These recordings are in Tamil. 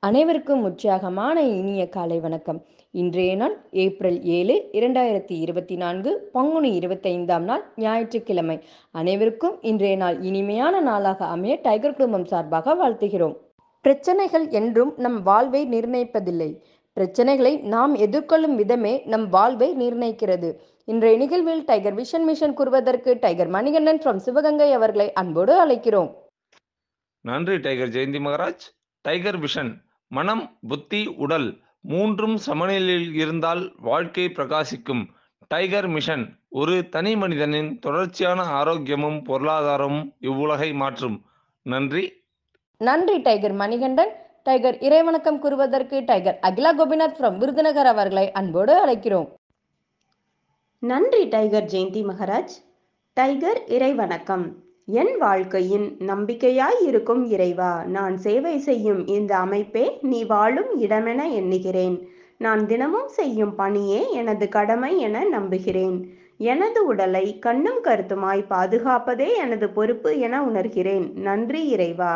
அனைவருக்கும் உற்சாகமான இனிய காலை வணக்கம் இன்றைய நாள் ஏப்ரல் ஏழு இரண்டாயிரத்தி இருபத்தி நான்கு பங்குனி இருபத்தைந்தாம் நாள் ஞாயிற்றுக்கிழமை அனைவருக்கும் இன்றைய நாள் இனிமையான நாளாக அமைய டைகர் குடும்பம் சார்பாக வாழ்த்துகிறோம் பிரச்சனைகள் என்றும் நம் வாழ்வை நிர்ணயிப்பதில்லை பிரச்சனைகளை நாம் எதிர்கொள்ளும் விதமே நம் வாழ்வை நிர்ணயிக்கிறது இன்றைய நிகழ்வில் டைகர் விஷன் மிஷன் கூறுவதற்கு டைகர் மணிகண்டன் ஃப்ரம் சிவகங்கை அவர்களை அன்போடு அழைக்கிறோம் நன்றி tiger Jayanthi Maharaj tiger vision மனம் புத்தி உடல் மூன்றும் சமநிலையில் இருந்தால் வாழ்க்கை பிரகாசிக்கும் டைகர் மிஷன் ஒரு தனி மனிதனின் தொடர்ச்சியான ஆரோக்கியமும் பொருளாதாரமும் இவ்வுலகை மாற்றும் நன்றி நன்றி டைகர் மணிகண்டன் டைகர் இறைவணக்கம் கூறுவதற்கு டைகர் அகிலா கோபிநாத் ஃப்ரம் விருதுநகர் அவர்களை அன்போடு அழைக்கிறோம் நன்றி டைகர் ஜெயந்தி மகராஜ் டைகர் இறைவணக்கம் என் வாழ்க்கையின் நம்பிக்கையாய் இருக்கும் இறைவா நான் சேவை செய்யும் இந்த அமைப்பே நீ வாழும் இடமென எண்ணுகிறேன் நான் தினமும் செய்யும் பணியே எனது கடமை என நம்புகிறேன் எனது உடலை கண்ணும் கருத்துமாய் பாதுகாப்பதே எனது பொறுப்பு என உணர்கிறேன் நன்றி இறைவா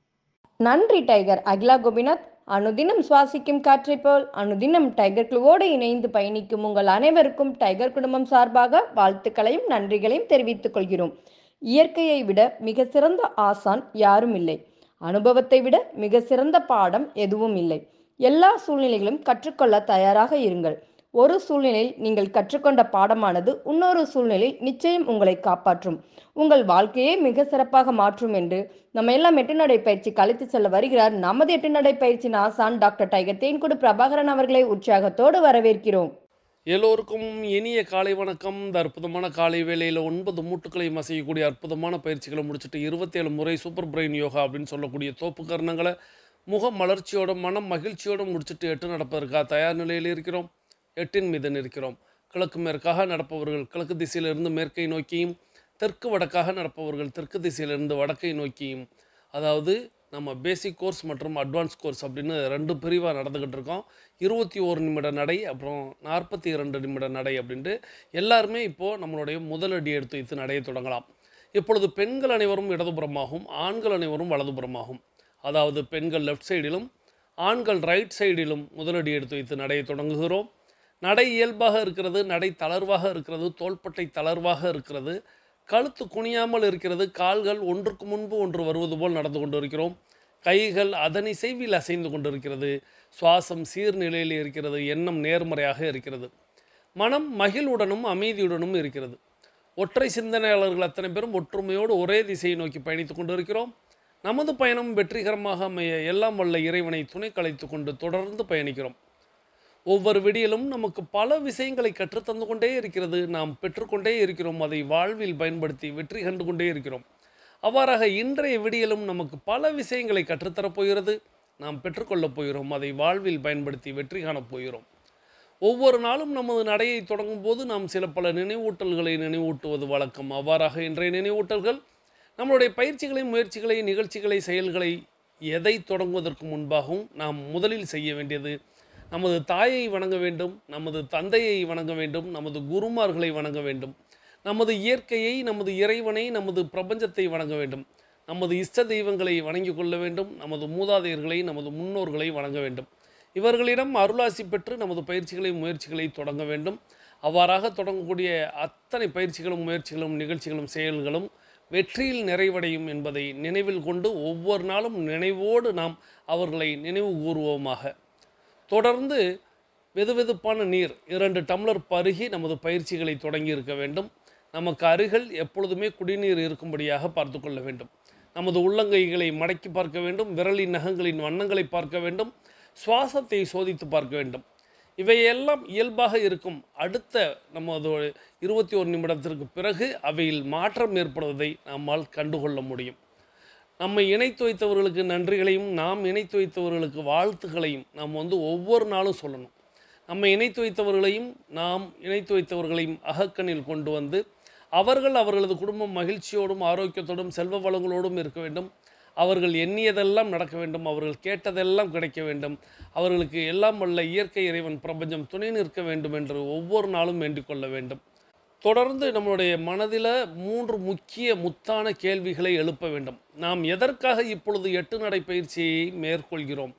நன்றி டைகர் அகிலா கோபிநாத் அனுதினம் சுவாசிக்கும் காற்றை போல் அனுதினம் டைகர் குழுவோடு இணைந்து பயணிக்கும் உங்கள் அனைவருக்கும் டைகர் குடும்பம் சார்பாக வாழ்த்துக்களையும் நன்றிகளையும் தெரிவித்துக் கொள்கிறோம் இயற்கையை விட மிக சிறந்த ஆசான் யாரும் இல்லை அனுபவத்தை விட மிக சிறந்த பாடம் எதுவும் இல்லை எல்லா சூழ்நிலைகளும் கற்றுக்கொள்ள தயாராக இருங்கள் ஒரு சூழ்நிலையில் நீங்கள் கற்றுக்கொண்ட பாடமானது இன்னொரு சூழ்நிலையில் நிச்சயம் உங்களை காப்பாற்றும் உங்கள் வாழ்க்கையே மிக சிறப்பாக மாற்றும் என்று நம்ம எல்லாம் எட்டுநடை பயிற்சி கழித்து செல்ல வருகிறார் நமது எட்டுநடை பயிற்சியின் ஆசான் டாக்டர் டைகர் தேன்குடு பிரபாகரன் அவர்களை உற்சாகத்தோடு வரவேற்கிறோம் எல்லோருக்கும் இனிய காலை வணக்கம் இந்த அற்புதமான காலை வேளையில் ஒன்பது மூட்டுக்களையும் அசையக்கூடிய அற்புதமான பயிற்சிகளை முடிச்சுட்டு இருபத்தேழு முறை சூப்பர் பிரெயின் யோகா அப்படின்னு சொல்லக்கூடிய தோப்பு கரணங்களை முக மலர்ச்சியோட மனம் மகிழ்ச்சியோடு முடிச்சுட்டு எட்டு நடப்பதற்காக தயார் நிலையில் இருக்கிறோம் எட்டின் மீது இருக்கிறோம் கிழக்கு மேற்காக நடப்பவர்கள் கிழக்கு திசையிலிருந்து மேற்கை நோக்கியும் தெற்கு வடக்காக நடப்பவர்கள் தெற்கு திசையிலிருந்து வடக்கை நோக்கியும் அதாவது நம்ம பேசிக் கோர்ஸ் மற்றும் அட்வான்ஸ் கோர்ஸ் அப்படின்னு ரெண்டு பிரிவாக நடந்துக்கிட்டு இருக்கோம் இருபத்தி ஓரு நிமிட நடை அப்புறம் நாற்பத்தி இரண்டு நிமிட நடை அப்படின்ட்டு எல்லாருமே இப்போது நம்மளுடைய முதலடி எடுத்து வைத்து நடையை தொடங்கலாம் இப்பொழுது பெண்கள் அனைவரும் இடதுபுறமாகவும் ஆண்கள் அனைவரும் வலதுபுறமாகும் அதாவது பெண்கள் லெஃப்ட் சைடிலும் ஆண்கள் ரைட் சைடிலும் முதலடி எடுத்து வைத்து நடையை தொடங்குகிறோம் நடை இயல்பாக இருக்கிறது நடை தளர்வாக இருக்கிறது தோள்பட்டை தளர்வாக இருக்கிறது கழுத்து குனியாமல் இருக்கிறது கால்கள் ஒன்றுக்கு முன்பு ஒன்று வருவது போல் நடந்து கொண்டு இருக்கிறோம் கைகள் அதனை செய்வில் அசைந்து கொண்டிருக்கிறது சுவாசம் சீர்நிலையில் இருக்கிறது எண்ணம் நேர்மறையாக இருக்கிறது மனம் மகிழ்வுடனும் அமைதியுடனும் இருக்கிறது ஒற்றை சிந்தனையாளர்கள் அத்தனை பேரும் ஒற்றுமையோடு ஒரே திசையை நோக்கி பயணித்து கொண்டிருக்கிறோம் நமது பயணம் வெற்றிகரமாக அமைய எல்லாம் வல்ல இறைவனை துணை கலைத்து கொண்டு தொடர்ந்து பயணிக்கிறோம் ஒவ்வொரு விடியலும் நமக்கு பல விஷயங்களை கற்றுத்தந்து கொண்டே இருக்கிறது நாம் பெற்றுக்கொண்டே இருக்கிறோம் அதை வாழ்வில் பயன்படுத்தி வெற்றி கண்டு கொண்டே இருக்கிறோம் அவ்வாறாக இன்றைய விடியலும் நமக்கு பல விஷயங்களை கற்றுத்தரப் போகிறது நாம் பெற்றுக்கொள்ளப் போகிறோம் அதை வாழ்வில் பயன்படுத்தி வெற்றி காணப் போகிறோம் ஒவ்வொரு நாளும் நமது நடையை தொடங்கும் போது நாம் சில பல நினைவூட்டல்களை நினைவூட்டுவது வழக்கம் அவ்வாறாக இன்றைய நினைவூட்டல்கள் நம்மளுடைய பயிற்சிகளை முயற்சிகளை நிகழ்ச்சிகளை செயல்களை எதை தொடங்குவதற்கு முன்பாகவும் நாம் முதலில் செய்ய வேண்டியது நமது தாயை வணங்க வேண்டும் நமது தந்தையை வணங்க வேண்டும் நமது குருமார்களை வணங்க வேண்டும் நமது இயற்கையை நமது இறைவனை நமது பிரபஞ்சத்தை வணங்க வேண்டும் நமது இஷ்ட தெய்வங்களை வணங்கி கொள்ள வேண்டும் நமது மூதாதையர்களை நமது முன்னோர்களை வணங்க வேண்டும் இவர்களிடம் அருளாசி பெற்று நமது பயிற்சிகளை முயற்சிகளை தொடங்க வேண்டும் அவ்வாறாக தொடங்கக்கூடிய அத்தனை பயிற்சிகளும் முயற்சிகளும் நிகழ்ச்சிகளும் செயல்களும் வெற்றியில் நிறைவடையும் என்பதை நினைவில் கொண்டு ஒவ்வொரு நாளும் நினைவோடு நாம் அவர்களை நினைவு கூறுவோமாக தொடர்ந்து வெதுவெதுப்பான நீர் இரண்டு டம்ளர் பருகி நமது பயிற்சிகளை தொடங்கி இருக்க வேண்டும் நமக்கு அருகில் எப்பொழுதுமே குடிநீர் இருக்கும்படியாக பார்த்து கொள்ள வேண்டும் நமது உள்ளங்கைகளை மடக்கி பார்க்க வேண்டும் விரலின் நகங்களின் வண்ணங்களை பார்க்க வேண்டும் சுவாசத்தை சோதித்து பார்க்க வேண்டும் இவையெல்லாம் இயல்பாக இருக்கும் அடுத்த நமது இருபத்தி ஒரு நிமிடத்திற்கு பிறகு அவையில் மாற்றம் ஏற்படுவதை நம்மால் கண்டுகொள்ள முடியும் நம்மை இணைத்து வைத்தவர்களுக்கு நன்றிகளையும் நாம் இணைத்து வைத்தவர்களுக்கு வாழ்த்துக்களையும் நாம் வந்து ஒவ்வொரு நாளும் சொல்லணும் நம்மை இணைத்து வைத்தவர்களையும் நாம் இணைத்து வைத்தவர்களையும் அகக்கண்ணில் கொண்டு வந்து அவர்கள் அவர்களது குடும்பம் மகிழ்ச்சியோடும் ஆரோக்கியத்தோடும் செல்வ வளங்களோடும் இருக்க வேண்டும் அவர்கள் எண்ணியதெல்லாம் நடக்க வேண்டும் அவர்கள் கேட்டதெல்லாம் கிடைக்க வேண்டும் அவர்களுக்கு எல்லாம் வல்ல இயற்கை இறைவன் பிரபஞ்சம் துணை நிற்க வேண்டும் என்று ஒவ்வொரு நாளும் வேண்டிக் கொள்ள வேண்டும் தொடர்ந்து நம்மளுடைய மனதில் மூன்று முக்கிய முத்தான கேள்விகளை எழுப்ப வேண்டும் நாம் எதற்காக இப்பொழுது எட்டு நடை பயிற்சியை மேற்கொள்கிறோம்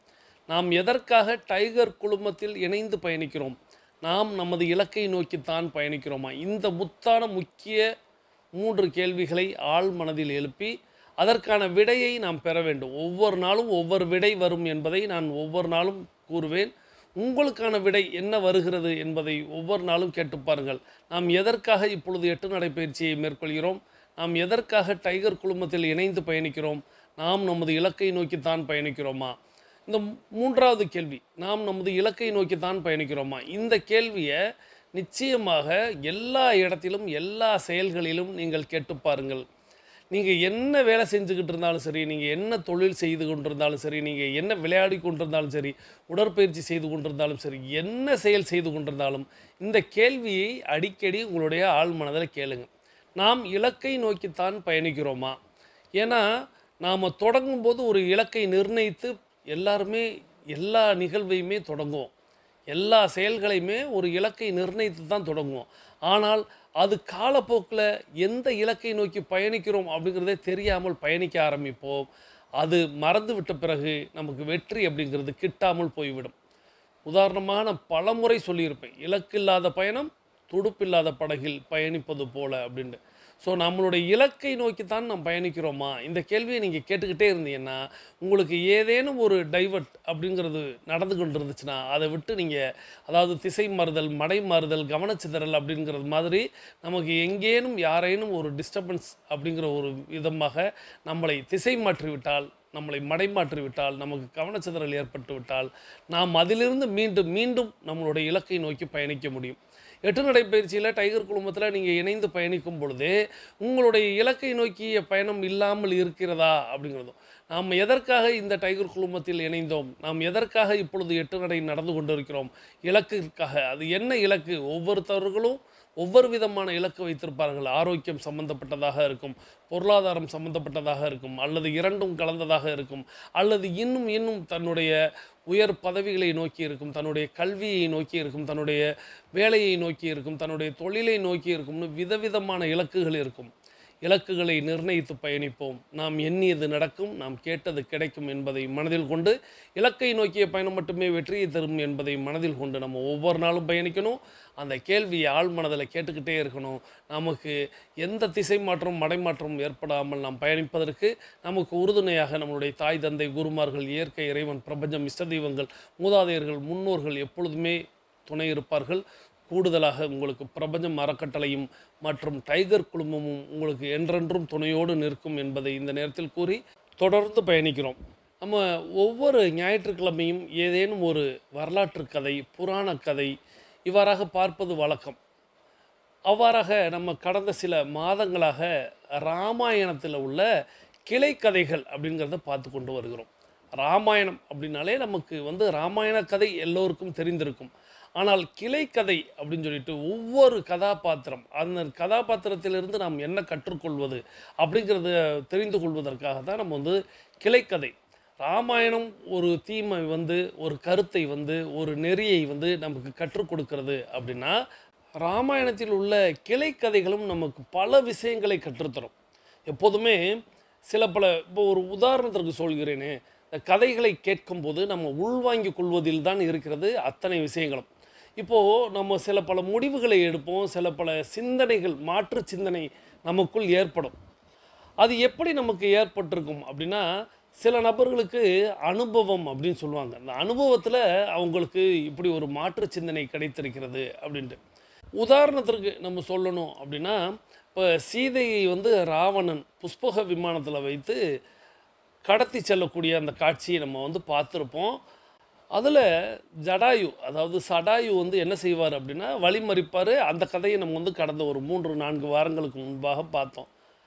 நாம் எதற்காக டைகர் குழுமத்தில் இணைந்து பயணிக்கிறோம் நாம் நமது இலக்கை நோக்கித்தான் பயணிக்கிறோமா இந்த முத்தான முக்கிய மூன்று கேள்விகளை ஆழ் மனதில் எழுப்பி அதற்கான விடையை நாம் பெற வேண்டும் ஒவ்வொரு நாளும் ஒவ்வொரு விடை வரும் என்பதை நான் ஒவ்வொரு நாளும் கூறுவேன் உங்களுக்கான விடை என்ன வருகிறது என்பதை ஒவ்வொரு நாளும் கேட்டு பாருங்கள் நாம் எதற்காக இப்பொழுது எட்டு நடைப்பயிற்சியை மேற்கொள்கிறோம் நாம் எதற்காக டைகர் குழுமத்தில் இணைந்து பயணிக்கிறோம் நாம் நமது இலக்கை நோக்கித்தான் பயணிக்கிறோமா இந்த மூன்றாவது கேள்வி நாம் நமது இலக்கை நோக்கித்தான் பயணிக்கிறோமா இந்த கேள்வியை நிச்சயமாக எல்லா இடத்திலும் எல்லா செயல்களிலும் நீங்கள் கேட்டு பாருங்கள் நீங்கள் என்ன வேலை செஞ்சுக்கிட்டு இருந்தாலும் சரி நீங்கள் என்ன தொழில் செய்து கொண்டிருந்தாலும் சரி நீங்கள் என்ன விளையாடி கொண்டிருந்தாலும் சரி உடற்பயிற்சி செய்து கொண்டிருந்தாலும் சரி என்ன செயல் செய்து கொண்டிருந்தாலும் இந்த கேள்வியை அடிக்கடி உங்களுடைய ஆழ் மனதில் கேளுங்க நாம் இலக்கை நோக்கித்தான் பயணிக்கிறோமா ஏன்னா நாம் தொடங்கும்போது ஒரு இலக்கை நிர்ணயித்து எல்லாருமே எல்லா நிகழ்வையுமே தொடங்குவோம் எல்லா செயல்களையுமே ஒரு இலக்கை நிர்ணயித்து தான் தொடங்குவோம் ஆனால் அது காலப்போக்கில் எந்த இலக்கை நோக்கி பயணிக்கிறோம் அப்படிங்கிறதே தெரியாமல் பயணிக்க ஆரம்பிப்போம் அது மறந்து விட்ட பிறகு நமக்கு வெற்றி அப்படிங்கிறது கிட்டாமல் போய்விடும் உதாரணமாக நான் பலமுறை சொல்லியிருப்பேன் இலக்கில்லாத பயணம் துடுப்பில்லாத படகில் பயணிப்பது போல அப்படின்ட்டு ஸோ நம்மளுடைய இலக்கை நோக்கி தான் நாம் பயணிக்கிறோமா இந்த கேள்வியை நீங்கள் கேட்டுக்கிட்டே இருந்தீங்கன்னா உங்களுக்கு ஏதேனும் ஒரு டைவர்ட் அப்படிங்கிறது நடந்து கொண்டு இருந்துச்சுன்னா அதை விட்டு நீங்கள் அதாவது திசை மாறுதல் மடை மாறுதல் கவனச்சிதறல் அப்படிங்கிறது மாதிரி நமக்கு எங்கேனும் யாரேனும் ஒரு டிஸ்டர்பன்ஸ் அப்படிங்கிற ஒரு விதமாக நம்மளை திசை மாற்றி விட்டால் நம்மளை மடைமாற்றி விட்டால் நமக்கு கவனச்சிதறல் ஏற்பட்டு விட்டால் நாம் அதிலிருந்து மீண்டும் மீண்டும் நம்மளுடைய இலக்கை நோக்கி பயணிக்க முடியும் எட்டு நடைப்பயிற்சியில் டைகர் குழுமத்தில் நீங்கள் இணைந்து பயணிக்கும் பொழுது உங்களுடைய இலக்கை நோக்கிய பயணம் இல்லாமல் இருக்கிறதா அப்படிங்கிறதும் நாம் எதற்காக இந்த டைகர் குழுமத்தில் இணைந்தோம் நாம் எதற்காக இப்பொழுது எட்டு நடை நடந்து கொண்டிருக்கிறோம் இலக்கிற்காக அது என்ன இலக்கு ஒவ்வொருத்தவர்களும் ஒவ்வொரு விதமான இலக்கு வைத்திருப்பார்கள் ஆரோக்கியம் சம்பந்தப்பட்டதாக இருக்கும் பொருளாதாரம் சம்பந்தப்பட்டதாக இருக்கும் அல்லது இரண்டும் கலந்ததாக இருக்கும் அல்லது இன்னும் இன்னும் தன்னுடைய உயர் பதவிகளை நோக்கி இருக்கும் தன்னுடைய கல்வியை நோக்கி இருக்கும் தன்னுடைய வேலையை நோக்கி இருக்கும் தன்னுடைய தொழிலை நோக்கி இருக்கும்னு விதவிதமான இலக்குகள் இருக்கும் இலக்குகளை நிர்ணயித்து பயணிப்போம் நாம் எண்ணியது நடக்கும் நாம் கேட்டது கிடைக்கும் என்பதை மனதில் கொண்டு இலக்கை நோக்கிய பயணம் மட்டுமே வெற்றியை தரும் என்பதை மனதில் கொண்டு நம்ம ஒவ்வொரு நாளும் பயணிக்கணும் அந்த கேள்வியை ஆழ் மனதில் கேட்டுக்கிட்டே இருக்கணும் நமக்கு எந்த திசை மாற்றம் மடைமாற்றம் ஏற்படாமல் நாம் பயணிப்பதற்கு நமக்கு உறுதுணையாக நம்மளுடைய தாய் தந்தை குருமார்கள் இயற்கை இறைவன் பிரபஞ்சம் இஷ்ட தெய்வங்கள் மூதாதையர்கள் முன்னோர்கள் எப்பொழுதுமே துணை இருப்பார்கள் கூடுதலாக உங்களுக்கு பிரபஞ்சம் அறக்கட்டளையும் மற்றும் டைகர் குழுமமும் உங்களுக்கு என்றென்றும் துணையோடு நிற்கும் என்பதை இந்த நேரத்தில் கூறி தொடர்ந்து பயணிக்கிறோம் நம்ம ஒவ்வொரு ஞாயிற்றுக்கிழமையும் ஏதேனும் ஒரு வரலாற்று கதை புராண கதை இவ்வாறாக பார்ப்பது வழக்கம் அவ்வாறாக நம்ம கடந்த சில மாதங்களாக ராமாயணத்தில் உள்ள கிளைக்கதைகள் அப்படிங்கிறத பார்த்து கொண்டு வருகிறோம் ராமாயணம் அப்படின்னாலே நமக்கு வந்து ராமாயண கதை எல்லோருக்கும் தெரிந்திருக்கும் ஆனால் கிளைக்கதை அப்படின்னு சொல்லிட்டு ஒவ்வொரு கதாபாத்திரம் அந்த கதாபாத்திரத்திலிருந்து நாம் என்ன கற்றுக்கொள்வது அப்படிங்கிறத தெரிந்து கொள்வதற்காக தான் நம்ம வந்து கிளைக்கதை ராமாயணம் ஒரு தீமை வந்து ஒரு கருத்தை வந்து ஒரு நெறியை வந்து நமக்கு கற்றுக் கொடுக்கிறது அப்படின்னா ராமாயணத்தில் உள்ள கிளைக்கதைகளும் நமக்கு பல விஷயங்களை கற்றுத்தரும் எப்போதுமே சில பல இப்போ ஒரு உதாரணத்திற்கு சொல்கிறேனே இந்த கதைகளை கேட்கும்போது நம்ம உள்வாங்கிக் கொள்வதில் தான் இருக்கிறது அத்தனை விஷயங்களும் இப்போது நம்ம சில பல முடிவுகளை எடுப்போம் சில பல சிந்தனைகள் மாற்று சிந்தனை நமக்குள் ஏற்படும் அது எப்படி நமக்கு ஏற்பட்டிருக்கும் அப்படின்னா சில நபர்களுக்கு அனுபவம் அப்படின்னு சொல்லுவாங்க அந்த அனுபவத்தில் அவங்களுக்கு இப்படி ஒரு மாற்று சிந்தனை கிடைத்திருக்கிறது அப்படின்ட்டு உதாரணத்திற்கு நம்ம சொல்லணும் அப்படின்னா இப்போ சீதையை வந்து ராவணன் புஷ்பக விமானத்தில் வைத்து கடத்தி செல்லக்கூடிய அந்த காட்சியை நம்ம வந்து பார்த்துருப்போம் அதில் ஜடாயு அதாவது சடாயு வந்து என்ன செய்வார் அப்படின்னா வழிமறிப்பார் அந்த கதையை நம்ம வந்து கடந்த ஒரு மூன்று நான்கு வாரங்களுக்கு முன்பாக பார்த்தோம்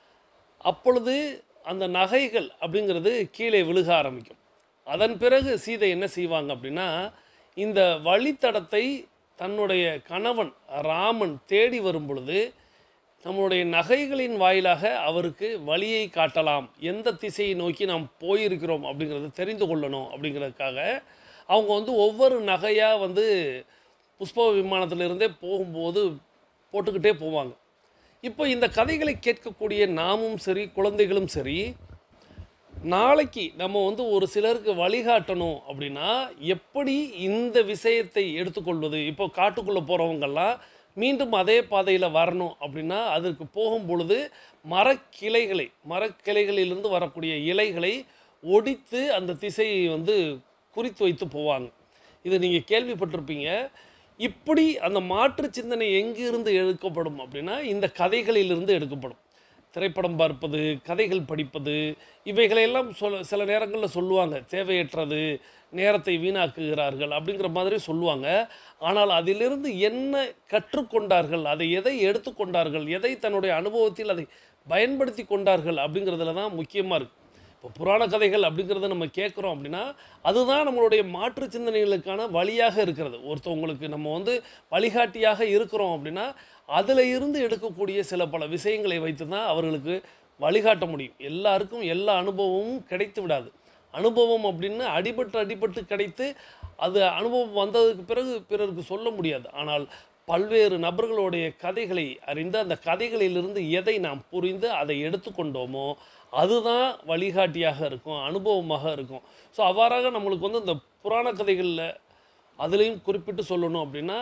அப்பொழுது அந்த நகைகள் அப்படிங்கிறது கீழே விழுக ஆரம்பிக்கும் அதன் பிறகு சீதை என்ன செய்வாங்க அப்படின்னா இந்த வழித்தடத்தை தன்னுடைய கணவன் ராமன் தேடி வரும் பொழுது நம்மளுடைய நகைகளின் வாயிலாக அவருக்கு வழியை காட்டலாம் எந்த திசையை நோக்கி நாம் போயிருக்கிறோம் அப்படிங்கிறத தெரிந்து கொள்ளணும் அப்படிங்கிறதுக்காக அவங்க வந்து ஒவ்வொரு நகையாக வந்து புஷ்ப விமானத்திலிருந்தே போகும்போது போட்டுக்கிட்டே போவாங்க இப்போ இந்த கதைகளை கேட்கக்கூடிய நாமும் சரி குழந்தைகளும் சரி நாளைக்கு நம்ம வந்து ஒரு சிலருக்கு வழிகாட்டணும் அப்படின்னா எப்படி இந்த விஷயத்தை எடுத்துக்கொள்வது இப்போ காட்டுக்குள்ளே போகிறவங்கெல்லாம் மீண்டும் அதே பாதையில் வரணும் அப்படின்னா அதற்கு போகும் பொழுது மரக்கிளைகளை மரக்கிளைகளிலிருந்து வரக்கூடிய இலைகளை ஒடித்து அந்த திசையை வந்து குறித்து வைத்து போவாங்க இது நீங்கள் கேள்விப்பட்டிருப்பீங்க இப்படி அந்த மாற்று சிந்தனை எங்கிருந்து எடுக்கப்படும் அப்படின்னா இந்த கதைகளிலிருந்து எடுக்கப்படும் திரைப்படம் பார்ப்பது கதைகள் படிப்பது இவைகளையெல்லாம் சொல்ல சில நேரங்களில் சொல்லுவாங்க தேவையற்றது நேரத்தை வீணாக்குகிறார்கள் அப்படிங்கிற மாதிரி சொல்லுவாங்க ஆனால் அதிலிருந்து என்ன கற்றுக்கொண்டார்கள் அதை எதை எடுத்துக்கொண்டார்கள் எதை தன்னுடைய அனுபவத்தில் அதை பயன்படுத்தி கொண்டார்கள் அப்படிங்கிறதுல தான் முக்கியமாக இருக்குது இப்போ புராண கதைகள் அப்படிங்கிறத நம்ம கேட்குறோம் அப்படின்னா அதுதான் நம்மளுடைய மாற்று சிந்தனைகளுக்கான வழியாக இருக்கிறது ஒருத்தவங்களுக்கு நம்ம வந்து வழிகாட்டியாக இருக்கிறோம் அப்படின்னா அதில் இருந்து எடுக்கக்கூடிய சில பல விஷயங்களை வைத்து தான் அவர்களுக்கு வழிகாட்ட முடியும் எல்லாருக்கும் எல்லா அனுபவமும் கிடைத்து விடாது அனுபவம் அப்படின்னு அடிபட்டு அடிபட்டு கிடைத்து அது அனுபவம் வந்ததுக்கு பிறகு பிறருக்கு சொல்ல முடியாது ஆனால் பல்வேறு நபர்களுடைய கதைகளை அறிந்து அந்த கதைகளிலிருந்து எதை நாம் புரிந்து அதை எடுத்துக்கொண்டோமோ அதுதான் வழிகாட்டியாக இருக்கும் அனுபவமாக இருக்கும் ஸோ அவ்வாறாக நம்மளுக்கு வந்து இந்த புராண கதைகளில் அதுலேயும் குறிப்பிட்டு சொல்லணும் அப்படின்னா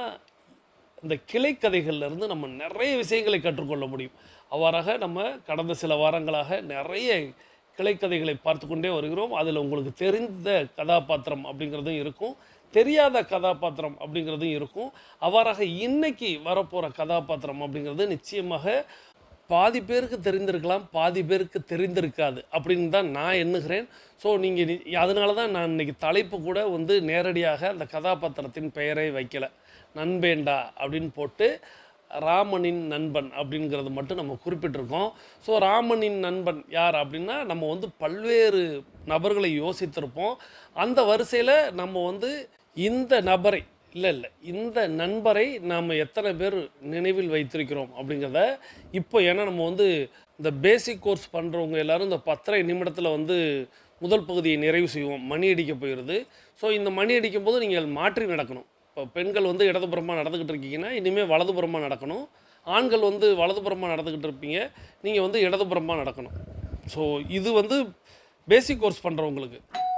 இந்த கிளைக்கதைகள்ல இருந்து நம்ம நிறைய விஷயங்களை கற்றுக்கொள்ள முடியும் அவ்வாறாக நம்ம கடந்த சில வாரங்களாக நிறைய கிளைக்கதைகளை பார்த்து கொண்டே வருகிறோம் அதில் உங்களுக்கு தெரிந்த கதாபாத்திரம் அப்படிங்கிறதும் இருக்கும் தெரியாத கதாபாத்திரம் அப்படிங்கிறதும் இருக்கும் அவ்வாறாக இன்னைக்கு வரப்போகிற கதாபாத்திரம் அப்படிங்கிறது நிச்சயமாக பாதி பேருக்கு தெரிந்திருக்கலாம் பாதி பேருக்கு தெரிந்திருக்காது அப்படின்னு தான் நான் எண்ணுகிறேன் ஸோ நீங்கள் அதனால தான் நான் இன்னைக்கு தலைப்பு கூட வந்து நேரடியாக அந்த கதாபாத்திரத்தின் பெயரை வைக்கல நண்பேண்டா அப்படின்னு போட்டு ராமனின் நண்பன் அப்படிங்கிறது மட்டும் நம்ம குறிப்பிட்டிருக்கோம் ஸோ ராமனின் நண்பன் யார் அப்படின்னா நம்ம வந்து பல்வேறு நபர்களை யோசித்திருப்போம் அந்த வரிசையில் நம்ம வந்து இந்த நபரை இல்லை இல்லை இந்த நண்பரை நாம் எத்தனை பேர் நினைவில் வைத்திருக்கிறோம் அப்படிங்கிறத இப்போ ஏன்னா நம்ம வந்து இந்த பேசிக் கோர்ஸ் பண்ணுறவங்க எல்லாரும் இந்த பத்தரை நிமிடத்தில் வந்து முதல் பகுதியை நிறைவு செய்வோம் மணி அடிக்க போயிடுது ஸோ இந்த மணி அடிக்கும் போது நீங்கள் மாற்றி நடக்கணும் இப்போ பெண்கள் வந்து இடதுபுறமாக நடந்துக்கிட்டு இருக்கீங்கன்னா இனிமேல் வலதுபுறமாக நடக்கணும் ஆண்கள் வந்து வலதுபுறமாக நடந்துக்கிட்டு இருப்பீங்க நீங்கள் வந்து இடதுபுறமாக நடக்கணும் ஸோ இது வந்து பேசிக் கோர்ஸ் பண்ணுறவங்களுக்கு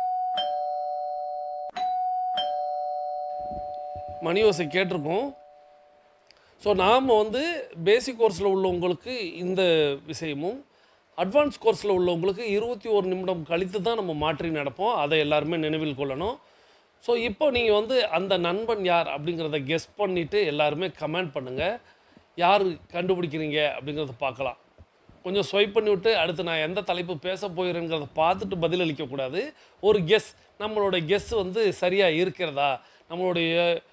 மணி ஓசை கேட்டிருக்கோம் ஸோ நாம் வந்து பேசிக் கோர்ஸில் உள்ளவங்களுக்கு இந்த விஷயமும் அட்வான்ஸ் கோர்ஸில் உள்ளவங்களுக்கு இருபத்தி ஒரு நிமிடம் கழித்து தான் நம்ம மாற்றி நடப்போம் அதை எல்லாருமே நினைவில் கொள்ளணும் ஸோ இப்போ நீங்கள் வந்து அந்த நண்பன் யார் அப்படிங்கிறத கெஸ் பண்ணிவிட்டு எல்லாருமே கமெண்ட் பண்ணுங்கள் யார் கண்டுபிடிக்கிறீங்க அப்படிங்கிறத பார்க்கலாம் கொஞ்சம் ஸ்வைப் பண்ணி விட்டு அடுத்து நான் எந்த தலைப்பு பேச போகிறேங்கிறத பார்த்துட்டு பதிலளிக்கக்கூடாது ஒரு கெஸ் நம்மளோட கெஸ் வந்து சரியாக இருக்கிறதா நம்மளுடைய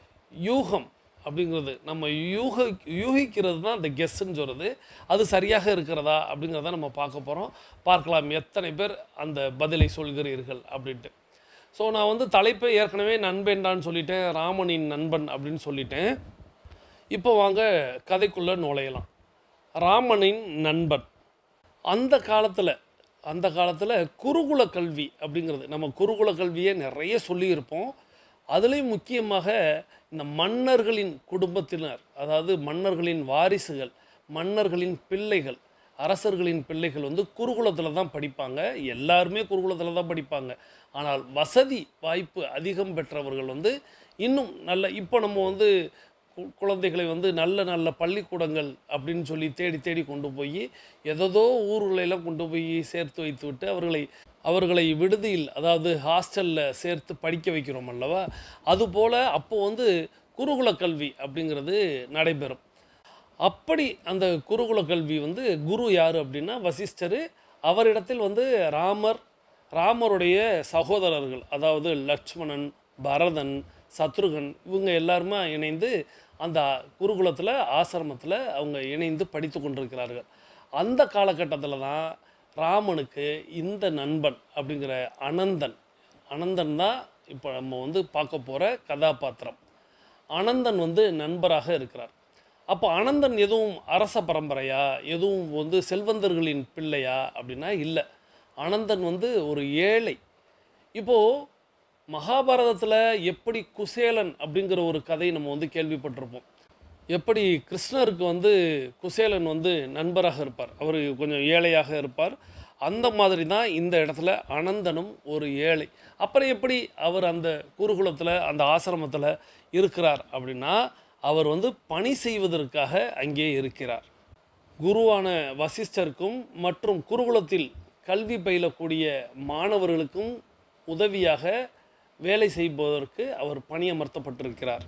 யூகம் அப்படிங்கிறது நம்ம யூக யூகிக்கிறது தான் அந்த கெஸ்ஸுன்னு சொல்கிறது அது சரியாக இருக்கிறதா அப்படிங்கிறத நம்ம பார்க்க போகிறோம் பார்க்கலாம் எத்தனை பேர் அந்த பதிலை சொல்கிறீர்கள் அப்படின்ட்டு ஸோ நான் வந்து தலைப்பை ஏற்கனவே நண்பேண்டான்னு சொல்லிட்டேன் ராமனின் நண்பன் அப்படின்னு சொல்லிட்டேன் இப்போ வாங்க கதைக்குள்ளே நுழையலாம் ராமனின் நண்பன் அந்த காலத்தில் அந்த காலத்தில் குருகுல கல்வி அப்படிங்கிறது நம்ம குருகுல கல்வியை நிறைய சொல்லியிருப்போம் அதுலேயும் முக்கியமாக இந்த மன்னர்களின் குடும்பத்தினர் அதாவது மன்னர்களின் வாரிசுகள் மன்னர்களின் பிள்ளைகள் அரசர்களின் பிள்ளைகள் வந்து குருகுலத்தில் தான் படிப்பாங்க எல்லாருமே குருகுலத்தில் தான் படிப்பாங்க ஆனால் வசதி வாய்ப்பு அதிகம் பெற்றவர்கள் வந்து இன்னும் நல்ல இப்போ நம்ம வந்து கு- குழந்தைகளை வந்து நல்ல நல்ல பள்ளிக்கூடங்கள் அப்படின்னு சொல்லி தேடி தேடி கொண்டு போய் எதோ ஊர்களெல்லாம் கொண்டு போய் சேர்த்து வைத்து விட்டு அவர்களை அவர்களை விடுதியில் அதாவது ஹாஸ்டலில் சேர்த்து படிக்க வைக்கிறோம் அல்லவா அதுபோல் அப்போ வந்து குருகுல கல்வி அப்படிங்கிறது நடைபெறும் அப்படி அந்த குருகுல கல்வி வந்து குரு யார் அப்படின்னா வசிஷ்டர் அவரிடத்தில் வந்து ராமர் ராமருடைய சகோதரர்கள் அதாவது லட்சுமணன் பரதன் சத்ருகன் இவங்க எல்லாருமே இணைந்து அந்த குருகுலத்தில் ஆசிரமத்தில் அவங்க இணைந்து படித்து கொண்டிருக்கிறார்கள் அந்த காலகட்டத்தில் தான் ராமனுக்கு இந்த நண்பன் அப்படிங்கிற அனந்தன் அனந்தன் தான் இப்போ நம்ம வந்து பார்க்க போகிற கதாபாத்திரம் அனந்தன் வந்து நண்பராக இருக்கிறார் அப்போ அனந்தன் எதுவும் அரச பரம்பரையா எதுவும் வந்து செல்வந்தர்களின் பிள்ளையா அப்படின்னா இல்லை அனந்தன் வந்து ஒரு ஏழை இப்போது மகாபாரதத்தில் எப்படி குசேலன் அப்படிங்கிற ஒரு கதை நம்ம வந்து கேள்விப்பட்டிருப்போம் எப்படி கிருஷ்ணருக்கு வந்து குசேலன் வந்து நண்பராக இருப்பார் அவர் கொஞ்சம் ஏழையாக இருப்பார் அந்த மாதிரி தான் இந்த இடத்துல அனந்தனும் ஒரு ஏழை அப்புறம் எப்படி அவர் அந்த குருகுலத்தில் அந்த ஆசிரமத்தில் இருக்கிறார் அப்படின்னா அவர் வந்து பணி செய்வதற்காக அங்கே இருக்கிறார் குருவான வசிஷ்டருக்கும் மற்றும் குருகுலத்தில் கல்வி பயிலக்கூடிய மாணவர்களுக்கும் உதவியாக வேலை செய்வதற்கு அவர் பணியமர்த்தப்பட்டிருக்கிறார்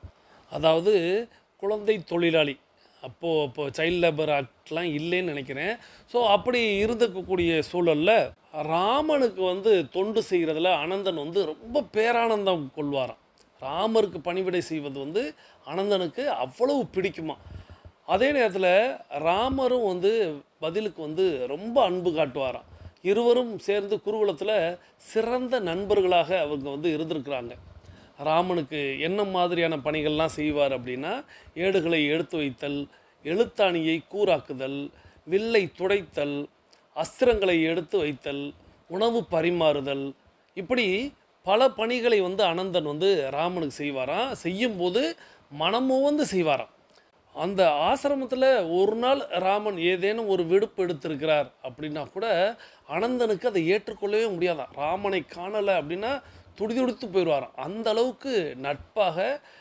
அதாவது குழந்தை தொழிலாளி அப்போது அப்போ சைல்ட் லேபர் ஆக்ட்லாம் இல்லைன்னு நினைக்கிறேன் ஸோ அப்படி இருந்திருக்கக்கூடிய சூழலில் ராமனுக்கு வந்து தொண்டு செய்கிறதுல அனந்தன் வந்து ரொம்ப பேரானந்தம் கொள்வாராம் ராமருக்கு பணிவிடை செய்வது வந்து அனந்தனுக்கு அவ்வளவு பிடிக்குமா அதே நேரத்தில் ராமரும் வந்து பதிலுக்கு வந்து ரொம்ப அன்பு காட்டுவாராம் இருவரும் சேர்ந்து குருகுலத்தில் சிறந்த நண்பர்களாக அவங்க வந்து இருந்திருக்கிறாங்க ராமனுக்கு என்ன மாதிரியான பணிகள்லாம் செய்வார் அப்படின்னா ஏடுகளை எடுத்து வைத்தல் எழுத்தாணியை கூராக்குதல் வில்லை துடைத்தல் அஸ்திரங்களை எடுத்து வைத்தல் உணவு பரிமாறுதல் இப்படி பல பணிகளை வந்து அனந்தன் வந்து ராமனுக்கு செய்வாராம் செய்யும்போது மனமுவந்து செய்வாராம் அந்த ஆசிரமத்தில் ஒரு நாள் ராமன் ஏதேனும் ஒரு விடுப்பு எடுத்திருக்கிறார் அப்படின்னா கூட அனந்தனுக்கு அதை ஏற்றுக்கொள்ளவே முடியாதான் ராமனை காணலை அப்படின்னா துடிதுடித்து போயிடுவாராம் அந்த அளவுக்கு நட்பாக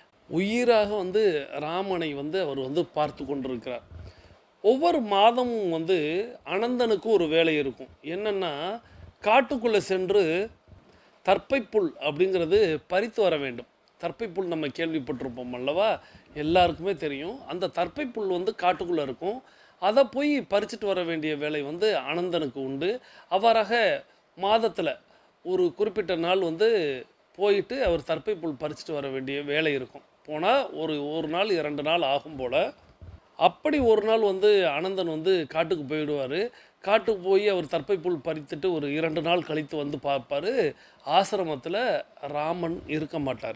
உயிராக வந்து ராமனை வந்து அவர் வந்து பார்த்து கொண்டிருக்கிறார் ஒவ்வொரு மாதமும் வந்து அனந்தனுக்கு ஒரு வேலை இருக்கும் என்னென்னா காட்டுக்குள்ளே சென்று தர்ப்பைப்புல் அப்படிங்கிறது பறித்து வர வேண்டும் தர்ப்பைப்புல் நம்ம கேள்விப்பட்டிருப்போம் அல்லவா எல்லாருக்குமே தெரியும் அந்த தர்ப்பைப்புல் வந்து காட்டுக்குள்ளே இருக்கும் அதை போய் பறிச்சுட்டு வர வேண்டிய வேலை வந்து அனந்தனுக்கு உண்டு அவ்வாறாக மாதத்தில் ஒரு குறிப்பிட்ட நாள் வந்து போயிட்டு அவர் தர்ப்பைப்புல் பறிச்சுட்டு வர வேண்டிய வேலை இருக்கும் போனால் ஒரு ஒரு நாள் இரண்டு நாள் ஆகும் போல் அப்படி ஒரு நாள் வந்து அனந்தன் வந்து காட்டுக்கு போயிடுவார் காட்டுக்கு போய் அவர் தர்ப்பைப்புல் பறித்துட்டு ஒரு இரண்டு நாள் கழித்து வந்து பார்ப்பார் ஆசிரமத்தில் ராமன் இருக்க மாட்டார்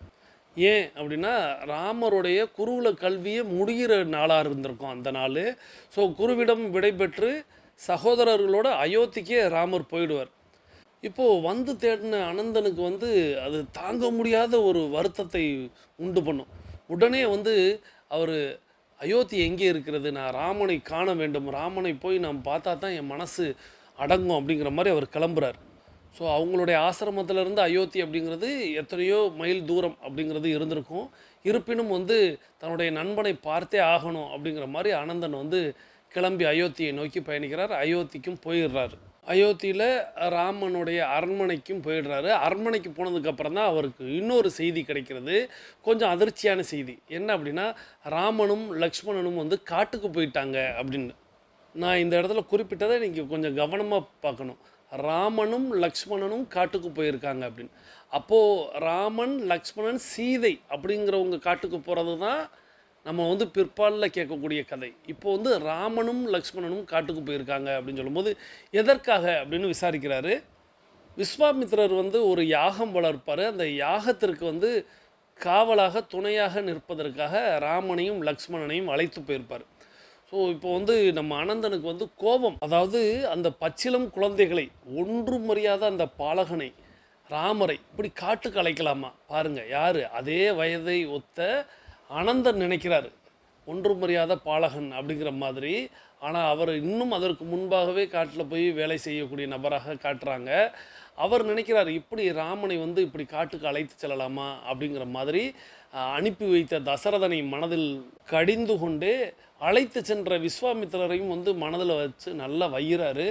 ஏன் அப்படின்னா ராமருடைய குருகுல கல்வியே முடிகிற நாளாக இருந்திருக்கும் அந்த நாள் ஸோ குருவிடம் விடைபெற்று சகோதரர்களோட அயோத்திக்கே ராமர் போயிடுவார் இப்போது வந்து தேடின அனந்தனுக்கு வந்து அது தாங்க முடியாத ஒரு வருத்தத்தை உண்டு பண்ணும் உடனே வந்து அவர் அயோத்தி எங்கே இருக்கிறது நான் ராமனை காண வேண்டும் ராமனை போய் நான் பார்த்தா தான் என் மனசு அடங்கும் அப்படிங்கிற மாதிரி அவர் கிளம்புறார் ஸோ அவங்களுடைய ஆசிரமத்திலேருந்து அயோத்தி அப்படிங்கிறது எத்தனையோ மைல் தூரம் அப்படிங்கிறது இருந்திருக்கும் இருப்பினும் வந்து தன்னுடைய நண்பனை பார்த்தே ஆகணும் அப்படிங்கிற மாதிரி அனந்தன் வந்து கிளம்பி அயோத்தியை நோக்கி பயணிக்கிறார் அயோத்திக்கும் போயிடுறாரு அயோத்தியில் ராமனுடைய அரண்மனைக்கும் போயிடுறாரு அரண்மனைக்கு போனதுக்கப்புறம் தான் அவருக்கு இன்னொரு செய்தி கிடைக்கிறது கொஞ்சம் அதிர்ச்சியான செய்தி என்ன அப்படின்னா ராமனும் லக்ஷ்மணனும் வந்து காட்டுக்கு போயிட்டாங்க அப்படின்னு நான் இந்த இடத்துல குறிப்பிட்டதை நீங்கள் கொஞ்சம் கவனமாக பார்க்கணும் ராமனும் லக்ஷ்மணனும் காட்டுக்கு போயிருக்காங்க அப்படின்னு அப்போது ராமன் லக்ஷ்மணன் சீதை அப்படிங்கிறவங்க காட்டுக்கு போகிறது தான் நம்ம வந்து பிற்பாலில் கேட்கக்கூடிய கதை இப்போ வந்து ராமனும் லக்ஷ்மணனும் காட்டுக்கு போயிருக்காங்க அப்படின்னு சொல்லும்போது எதற்காக அப்படின்னு விசாரிக்கிறாரு விஸ்வாமித்திரர் வந்து ஒரு யாகம் வளர்ப்பார் அந்த யாகத்திற்கு வந்து காவலாக துணையாக நிற்பதற்காக ராமனையும் லக்ஷ்மணனையும் அழைத்து போயிருப்பார் ஸோ இப்போ வந்து நம்ம அனந்தனுக்கு வந்து கோபம் அதாவது அந்த பச்சிலம் குழந்தைகளை ஒன்றும் அறியாத அந்த பாலகனை ராமரை இப்படி காட்டுக்கு அழைக்கலாமா பாருங்க யாரு அதே வயதை ஒத்த அனந்தன் நினைக்கிறாரு ஒன்றும் அறியாத பாலகன் அப்படிங்கிற மாதிரி ஆனால் அவர் இன்னும் அதற்கு முன்பாகவே காட்டில் போய் வேலை செய்யக்கூடிய நபராக காட்டுறாங்க அவர் நினைக்கிறார் இப்படி ராமனை வந்து இப்படி காட்டுக்கு அழைத்து செல்லலாமா அப்படிங்கிற மாதிரி அஹ், அனுப்பி வைத்த தசரதனை மனதில் கடிந்து கொண்டு அழைத்து சென்ற விஸ்வாமித்திரரையும் வந்து மனதில் வச்சு நல்லா வையிறாரு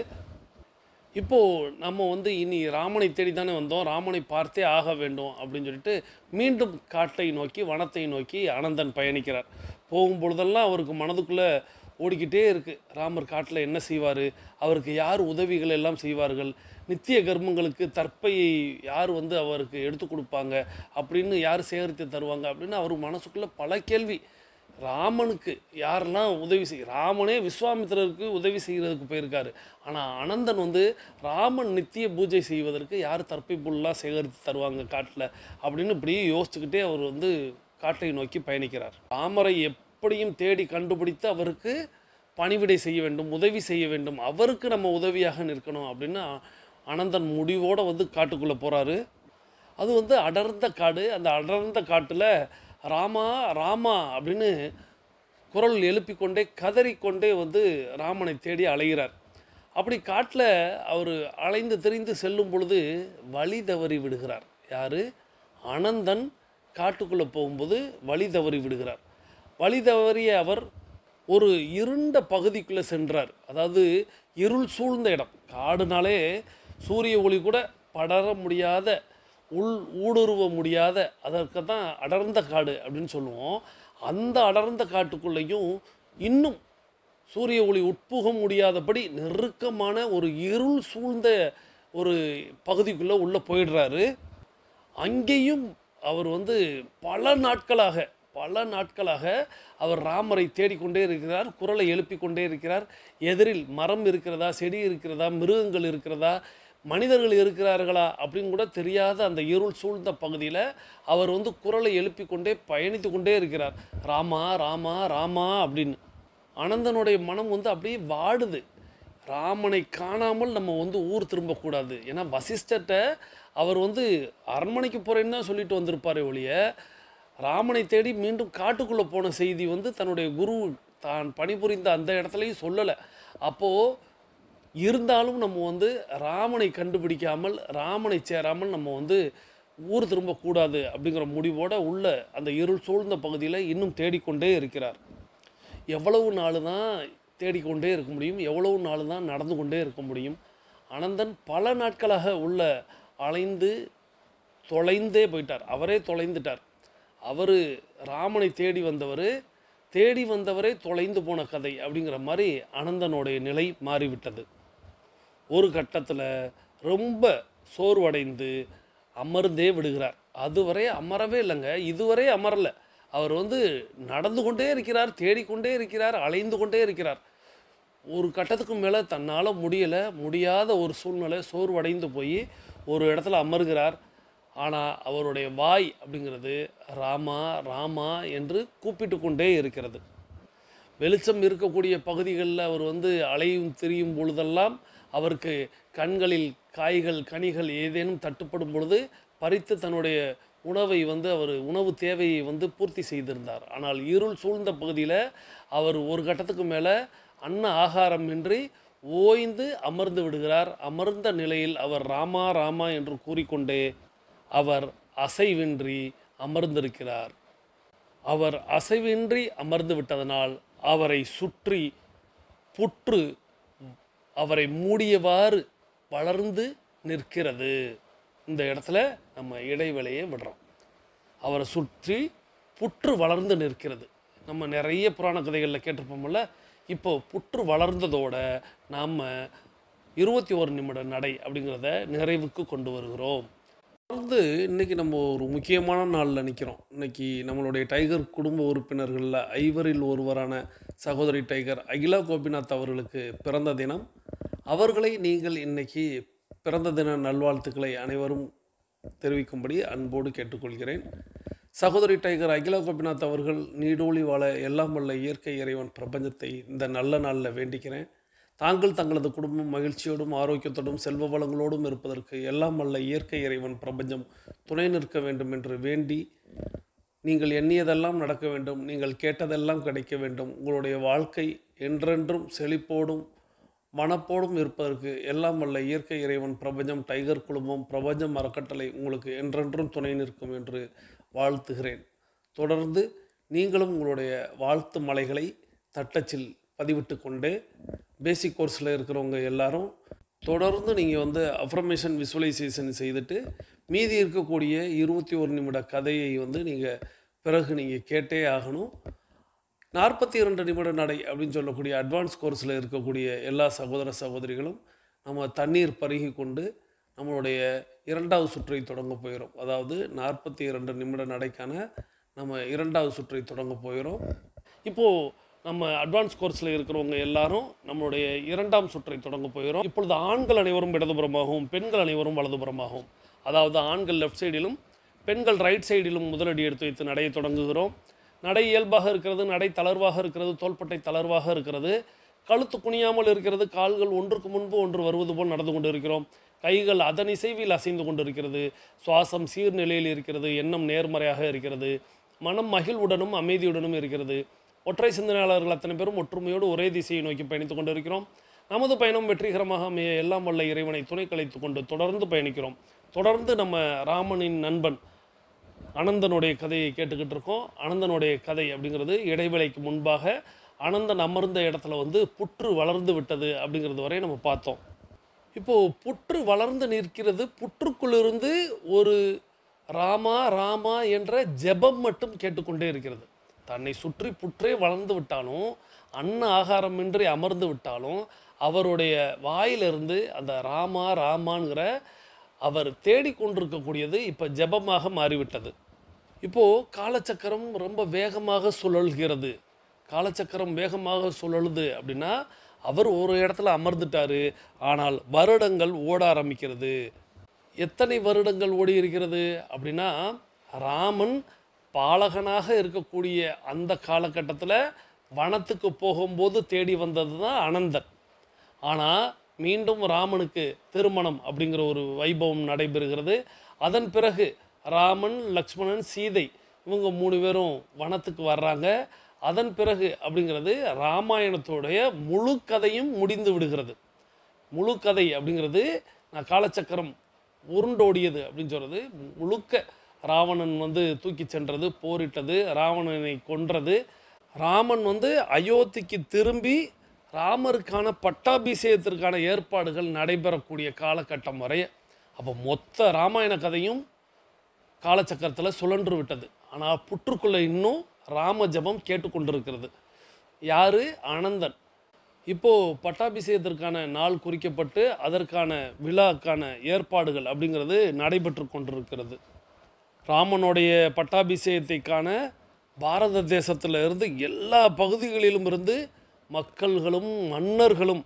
இப்போது நம்ம வந்து இனி ராமனை தேடி தானே வந்தோம் ராமனை பார்த்தே ஆக வேண்டும் அப்படின்னு சொல்லிட்டு மீண்டும் காட்டை நோக்கி வனத்தை நோக்கி அனந்தன் பயணிக்கிறார் போகும் பொழுதெல்லாம் அவருக்கு மனதுக்குள்ளே ஓடிக்கிட்டே இருக்குது ராமர் காட்டில் என்ன செய்வார் அவருக்கு யார் உதவிகள் எல்லாம் செய்வார்கள் நித்திய கர்மங்களுக்கு தற்பையை யார் வந்து அவருக்கு எடுத்து கொடுப்பாங்க அப்படின்னு யார் சேகரித்து தருவாங்க அப்படின்னு அவர் மனசுக்குள்ளே பல கேள்வி ராமனுக்கு யாரெல்லாம் உதவி செய் ராமனே விஸ்வாமித்திரருக்கு உதவி செய்கிறதுக்கு போயிருக்காரு ஆனால் அனந்தன் வந்து ராமன் நித்திய பூஜை செய்வதற்கு யார் தற்பை புல்லாம் சேகரித்து தருவாங்க காட்டில் அப்படின்னு இப்படி யோசிச்சுக்கிட்டே அவர் வந்து காட்டை நோக்கி பயணிக்கிறார் ராமரை எப்படியும் தேடி கண்டுபிடித்து அவருக்கு பணிவிடை செய்ய வேண்டும் உதவி செய்ய வேண்டும் அவருக்கு நம்ம உதவியாக நிற்கணும் அப்படின்னு அ- அனந்தன் முடிவோடு வந்து காட்டுக்குள்ளே போகிறாரு அது வந்து அடர்ந்த காடு அந்த அடர்ந்த காட்டில் ராமா ராமா அப்படின்னு குரல் எழுப்பிக்கொண்டே கதறிக்கொண்டே வந்து ராமனை தேடி அலைகிறார் அப்படி காட்டில் அவர் அலைந்து திரிந்து செல்லும் பொழுது வழி தவறி விடுகிறார் யார் அனந்தன் காட்டுக்குள்ளே போகும்போது வழி தவறி விடுகிறார் வழி தவறிய அவர் ஒரு இருண்ட பகுதிக்குள்ளே சென்றார் அதாவது இருள் சூழ்ந்த இடம் காடுனாலே சூரிய ஒளி கூட படர முடியாத உள் ஊடுருவ முடியாத அதற்கு தான் அடர்ந்த காடு அப்படின்னு சொல்லுவோம் அந்த அடர்ந்த காட்டுக்குள்ளேயும் இன்னும் சூரிய ஒளி உட்புக முடியாதபடி நெருக்கமான ஒரு இருள் சூழ்ந்த ஒரு பகுதிக்குள்ளே உள்ளே போயிடுறாரு அங்கேயும் அவர் வந்து பல நாட்களாக பல நாட்களாக அவர் ராமரை தேடிக்கொண்டே இருக்கிறார் குரலை எழுப்பிக் கொண்டே இருக்கிறார் எதிரில் மரம் இருக்கிறதா செடி இருக்கிறதா மிருகங்கள் இருக்கிறதா மனிதர்கள் இருக்கிறார்களா அப்படின்னு கூட தெரியாத அந்த இருள் சூழ்ந்த பகுதியில் அவர் வந்து குரலை எழுப்பிக் கொண்டே பயணித்து கொண்டே இருக்கிறார் ராமா ராமா ராமா அப்படின்னு அனந்தனுடைய மனம் வந்து அப்படியே வாடுது ராமனை காணாமல் நம்ம வந்து ஊர் திரும்பக்கூடாது ஏன்னா வசிஷ்டர்கிட்ட அவர் வந்து அரண்மனைக்கு போகிறேன்னு தான் சொல்லிட்டு வந்திருப்பாரே ஒழிய ராமனை தேடி மீண்டும் காட்டுக்குள்ளே போன செய்தி வந்து தன்னுடைய குரு தான் பணிபுரிந்த அந்த இடத்துலையும் சொல்லலை அப்போது இருந்தாலும் நம்ம வந்து ராமனை கண்டுபிடிக்காமல் ராமனை சேராமல் நம்ம வந்து ஊர் திரும்பக்கூடாது அப்படிங்கிற முடிவோட உள்ள அந்த இருள் சூழ்ந்த பகுதியில் இன்னும் தேடிக்கொண்டே இருக்கிறார் எவ்வளவு நாள் தான் தேடிக்கொண்டே இருக்க முடியும் எவ்வளவு நாள் தான் நடந்து கொண்டே இருக்க முடியும் அனந்தன் பல நாட்களாக உள்ள அலைந்து தொலைந்தே போயிட்டார் அவரே தொலைந்துட்டார் அவர் ராமனை தேடி வந்தவர் தேடி வந்தவரே தொலைந்து போன கதை அப்படிங்கிற மாதிரி அனந்தனுடைய நிலை மாறிவிட்டது ஒரு கட்டத்தில் ரொம்ப சோர்வடைந்து அமர்ந்தே விடுகிறார் அதுவரை அமரவே இல்லைங்க இதுவரை அமரல அவர் வந்து நடந்து கொண்டே இருக்கிறார் தேடிக்கொண்டே இருக்கிறார் அலைந்து கொண்டே இருக்கிறார் ஒரு கட்டத்துக்கு மேலே தன்னால் முடியலை முடியாத ஒரு சூழ்நிலை சோர்வடைந்து போய் ஒரு இடத்துல அமர்கிறார் ஆனால் அவருடைய வாய் அப்படிங்கிறது ராமா ராமா என்று கூப்பிட்டு கொண்டே இருக்கிறது வெளிச்சம் இருக்கக்கூடிய பகுதிகளில் அவர் வந்து அலையும் திரியும் பொழுதெல்லாம் அவருக்கு கண்களில் காய்கள் கனிகள் ஏதேனும் தட்டுப்படும் பொழுது பறித்து தன்னுடைய உணவை வந்து அவர் உணவு தேவையை வந்து பூர்த்தி செய்திருந்தார் ஆனால் இருள் சூழ்ந்த பகுதியில் அவர் ஒரு கட்டத்துக்கு மேலே அன்ன ஆகாரமின்றி ஓய்ந்து அமர்ந்து விடுகிறார் அமர்ந்த நிலையில் அவர் ராமா ராமா என்று கூறிக்கொண்டே அவர் அசைவின்றி அமர்ந்திருக்கிறார் அவர் அசைவின்றி அமர்ந்து விட்டதனால் அவரை சுற்றி புற்று அவரை மூடியவாறு வளர்ந்து நிற்கிறது இந்த இடத்துல நம்ம இடைவேளையை விடுறோம் அவரை சுற்றி புற்று வளர்ந்து நிற்கிறது நம்ம நிறைய புராண கதைகளில் கேட்டிருப்போம்ல இப்போ புற்று வளர்ந்ததோட நாம் இருபத்தி ஒரு நிமிட நடை அப்படிங்கிறத நிறைவுக்கு கொண்டு வருகிறோம் வந்து இன்னைக்கு நம்ம ஒரு முக்கியமான நாளில் நிற்கிறோம் இன்னைக்கு நம்மளுடைய டைகர் குடும்ப உறுப்பினர்களில் ஐவரில் ஒருவரான சகோதரி டைகர் அகிலா கோபிநாத் அவர்களுக்கு பிறந்த தினம் அவர்களை நீங்கள் இன்னைக்கு பிறந்த தின நல்வாழ்த்துக்களை அனைவரும் தெரிவிக்கும்படி அன்போடு கேட்டுக்கொள்கிறேன் சகோதரி டைகர் அகிலா கோபிநாத் அவர்கள் நீடோழி வாழ எல்லாம் வல்ல இயற்கை இறைவன் பிரபஞ்சத்தை இந்த நல்ல நாளில் வேண்டிக்கிறேன் தாங்கள் தங்களது குடும்பம் மகிழ்ச்சியோடும் ஆரோக்கியத்தோடும் செல்வ வளங்களோடும் இருப்பதற்கு எல்லாம் வல்ல இயற்கை இறைவன் பிரபஞ்சம் துணை நிற்க வேண்டும் என்று வேண்டி நீங்கள் எண்ணியதெல்லாம் நடக்க வேண்டும் நீங்கள் கேட்டதெல்லாம் கிடைக்க வேண்டும் உங்களுடைய வாழ்க்கை என்றென்றும் செழிப்போடும் மனப்போடும் இருப்பதற்கு எல்லாம் வல்ல இயற்கை இறைவன் பிரபஞ்சம் டைகர் குழுமம் பிரபஞ்சம் அறக்கட்டளை உங்களுக்கு என்றென்றும் துணை நிற்கும் என்று வாழ்த்துகிறேன் தொடர்ந்து நீங்களும் உங்களுடைய வாழ்த்து மலைகளை தட்டச்சில் பதிவிட்டு கொண்டே பேசிக் கோர்ஸில் இருக்கிறவங்க எல்லாரும் தொடர்ந்து நீங்கள் வந்து அஃபர்மேஷன் விசுவலைசேஷன் செய்துட்டு மீதி இருக்கக்கூடிய இருபத்தி ஒரு நிமிட கதையை வந்து நீங்கள் பிறகு நீங்கள் கேட்டே ஆகணும் நாற்பத்தி இரண்டு நிமிட நடை அப்படின்னு சொல்லக்கூடிய அட்வான்ஸ் கோர்ஸில் இருக்கக்கூடிய எல்லா சகோதர சகோதரிகளும் நம்ம தண்ணீர் பருகி கொண்டு நம்மளுடைய இரண்டாவது சுற்றை தொடங்க போயிடும் அதாவது நாற்பத்தி இரண்டு நிமிட நடைக்கான நம்ம இரண்டாவது சுற்றை தொடங்க போயிடும் இப்போது நம்ம அட்வான்ஸ் கோர்ஸில் இருக்கிறவங்க எல்லாரும் நம்மளுடைய இரண்டாம் சுற்றை தொடங்க போகிறோம் இப்பொழுது ஆண்கள் அனைவரும் இடதுபுறமாகவும் பெண்கள் அனைவரும் வலதுபுறமாகவும் அதாவது ஆண்கள் லெஃப்ட் சைடிலும் பெண்கள் ரைட் சைடிலும் முதலடி எடுத்து வைத்து நடையை தொடங்குகிறோம் நடை இயல்பாக இருக்கிறது நடை தளர்வாக இருக்கிறது தோள்பட்டை தளர்வாக இருக்கிறது கழுத்து குனியாமல் இருக்கிறது கால்கள் ஒன்றுக்கு முன்பு ஒன்று வருவது போல் நடந்து கொண்டு இருக்கிறோம் கைகள் அதன் இசைவில் அசைந்து கொண்டு இருக்கிறது சுவாசம் சீர்நிலையில் இருக்கிறது எண்ணம் நேர்மறையாக இருக்கிறது மனம் மகிழ்வுடனும் அமைதியுடனும் இருக்கிறது ஒற்றை சிந்தனையாளர்கள் அத்தனை பேரும் ஒற்றுமையோடு ஒரே திசையை நோக்கி பயணித்துக் கொண்டிருக்கிறோம் நமது பயணம் வெற்றிகரமாக அமைய எல்லாம் வல்ல இறைவனை துணை கலைத்து கொண்டு தொடர்ந்து பயணிக்கிறோம் தொடர்ந்து நம்ம ராமனின் நண்பன் அனந்தனுடைய கதையை கேட்டுக்கிட்டு இருக்கோம் அனந்தனுடைய கதை அப்படிங்கிறது இடைவேளைக்கு முன்பாக அனந்தன் அமர்ந்த இடத்துல வந்து புற்று வளர்ந்து விட்டது அப்படிங்கிறது வரை நம்ம பார்த்தோம் இப்போது புற்று வளர்ந்து நிற்கிறது புற்றுக்குள்ளிருந்து ஒரு ராமா ராமா என்ற ஜெபம் மட்டும் கேட்டுக்கொண்டே இருக்கிறது தன்னை சுற்றி புற்றே வளர்ந்து விட்டாலும் அன்ன ஆகாரமின்றி அமர்ந்து விட்டாலும் அவருடைய வாயிலிருந்து அந்த ராமா ராமாங்கிற அவர் தேடிக்கொண்டிருக்கக்கூடியது இப்போ ஜெபமாக மாறிவிட்டது இப்போது காலச்சக்கரம் ரொம்ப வேகமாக சுழல்கிறது காலச்சக்கரம் வேகமாக சுழலுது அப்படின்னா அவர் ஒரு இடத்துல அமர்ந்துட்டாரு ஆனால் வருடங்கள் ஓட ஆரம்பிக்கிறது எத்தனை வருடங்கள் ஓடி இருக்கிறது அப்படின்னா ராமன் பாலகனாக இருக்கக்கூடிய அந்த காலகட்டத்தில் வனத்துக்கு போகும்போது தேடி வந்தது தான் அனந்தன் ஆனால் மீண்டும் ராமனுக்கு திருமணம் அப்படிங்கிற ஒரு வைபவம் நடைபெறுகிறது அதன் பிறகு ராமன் லக்ஷ்மணன் சீதை இவங்க மூணு பேரும் வனத்துக்கு வர்றாங்க அதன் பிறகு அப்படிங்கிறது ராமாயணத்தோடைய முழு கதையும் முடிந்து விடுகிறது முழு கதை அப்படிங்கிறது நான் காலச்சக்கரம் உருண்டோடியது அப்படின்னு சொல்கிறது முழுக்க ராவணன் வந்து தூக்கி சென்றது போரிட்டது ராவணனை கொன்றது ராமன் வந்து அயோத்திக்கு திரும்பி ராமருக்கான பட்டாபிஷேகத்திற்கான ஏற்பாடுகள் நடைபெறக்கூடிய காலகட்டம் வரை அப்போ மொத்த ராமாயண கதையும் காலச்சக்கரத்தில் சுழன்று விட்டது ஆனால் புற்றுக்குள்ளே இன்னும் ராம ஜபம் கேட்டுக்கொண்டிருக்கிறது யார் ஆனந்தன் இப்போது பட்டாபிஷேகத்திற்கான நாள் குறிக்கப்பட்டு அதற்கான விழாக்கான ஏற்பாடுகள் அப்படிங்கிறது நடைபெற்று கொண்டிருக்கிறது ராமனுடைய பட்டாபிஷேகத்தை காண பாரத தேசத்தில் இருந்து எல்லா பகுதிகளிலும் இருந்து மக்கள்களும் மன்னர்களும்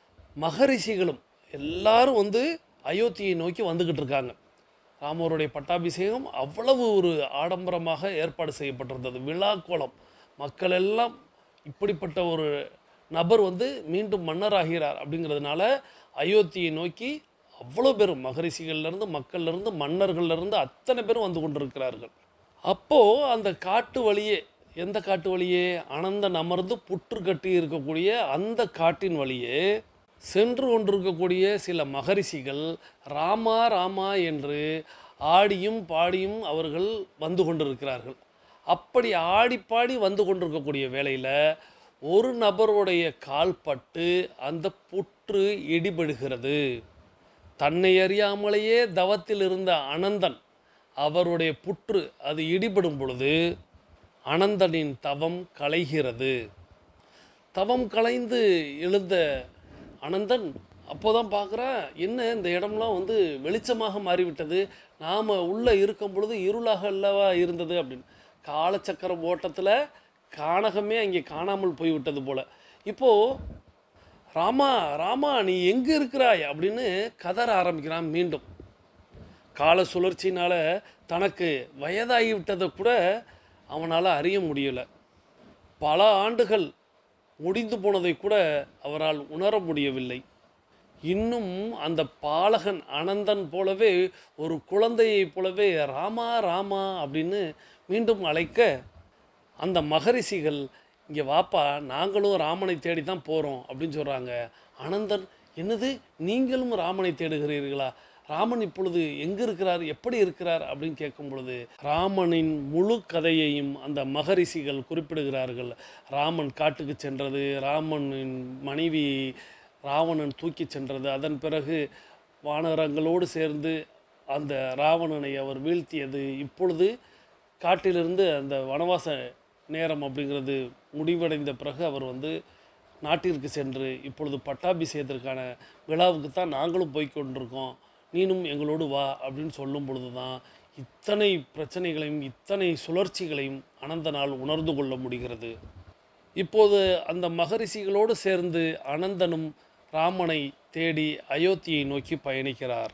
மகரிஷிகளும் எல்லாரும் வந்து அயோத்தியை நோக்கி வந்துக்கிட்டு இருக்காங்க ராமருடைய பட்டாபிஷேகம் அவ்வளவு ஒரு ஆடம்பரமாக ஏற்பாடு செய்யப்பட்டிருந்தது விழா கோலம் மக்கள் எல்லாம் இப்படிப்பட்ட ஒரு நபர் வந்து மீண்டும் மன்னராகிறார் அப்படிங்கிறதுனால அயோத்தியை நோக்கி அவ்வளோ பேரும் மகரிஷிகள்லேருந்து மக்கள்லேருந்து மன்னர்கள்லேருந்து அத்தனை பேரும் வந்து கொண்டிருக்கிறார்கள் அப்போது அந்த காட்டு வழியே எந்த காட்டு வழியே அனந்தன் அமர்ந்து புற்று கட்டி இருக்கக்கூடிய அந்த காட்டின் வழியே சென்று கொண்டிருக்கக்கூடிய சில மகரிஷிகள் ராமா ராமா என்று ஆடியும் பாடியும் அவர்கள் வந்து கொண்டிருக்கிறார்கள் அப்படி ஆடி பாடி வந்து கொண்டிருக்கக்கூடிய வேளையில் ஒரு நபருடைய கால்பட்டு அந்த புற்று இடிபடுகிறது தன்னை அறியாமலேயே தவத்தில் இருந்த அனந்தன் அவருடைய புற்று அது இடிபடும் பொழுது அனந்தனின் தவம் கலைகிறது தவம் கலைந்து எழுந்த அனந்தன் அப்போதான் பார்க்குறேன் என்ன இந்த இடம்லாம் வந்து வெளிச்சமாக மாறிவிட்டது நாம் உள்ளே இருக்கும் பொழுது இருளாக அல்லவா இருந்தது அப்படின்னு காலச்சக்கர ஓட்டத்தில் கானகமே அங்கே காணாமல் போய்விட்டது போல இப்போது ராமா ராமா நீ எங்கே இருக்கிறாய் அப்படின்னு கதற ஆரம்பிக்கிறான் மீண்டும் கால சுழற்சினால் தனக்கு வயதாகி விட்டதை கூட அவனால் அறிய முடியலை பல ஆண்டுகள் முடிந்து போனதை கூட அவரால் உணர முடியவில்லை இன்னும் அந்த பாலகன் அனந்தன் போலவே ஒரு குழந்தையைப் போலவே ராமா ராமா அப்படின்னு மீண்டும் அழைக்க அந்த மகரிஷிகள் இங்கே வாப்பா நாங்களும் ராமனை தேடி தான் போகிறோம் அப்படின்னு சொல்கிறாங்க அனந்தன் என்னது நீங்களும் ராமனை தேடுகிறீர்களா ராமன் இப்பொழுது எங்கே இருக்கிறார் எப்படி இருக்கிறார் அப்படின்னு கேட்கும் பொழுது ராமனின் முழு கதையையும் அந்த மகரிஷிகள் குறிப்பிடுகிறார்கள் ராமன் காட்டுக்கு சென்றது ராமனின் மனைவி ராவணன் தூக்கி சென்றது அதன் பிறகு வானரங்களோடு சேர்ந்து அந்த ராவணனை அவர் வீழ்த்தியது இப்பொழுது காட்டிலிருந்து அந்த வனவாச நேரம் அப்படிங்கிறது முடிவடைந்த பிறகு அவர் வந்து நாட்டிற்கு சென்று இப்பொழுது பட்டாபிஷேகத்திற்கான விழாவுக்கு தான் நாங்களும் போய் கொண்டிருக்கோம் நீனும் எங்களோடு வா அப்படின்னு சொல்லும் பொழுது தான் இத்தனை பிரச்சனைகளையும் இத்தனை சுழற்சிகளையும் அனந்தனால் உணர்ந்து கொள்ள முடிகிறது இப்போது அந்த மகரிஷிகளோடு சேர்ந்து அனந்தனும் ராமனை தேடி அயோத்தியை நோக்கி பயணிக்கிறார்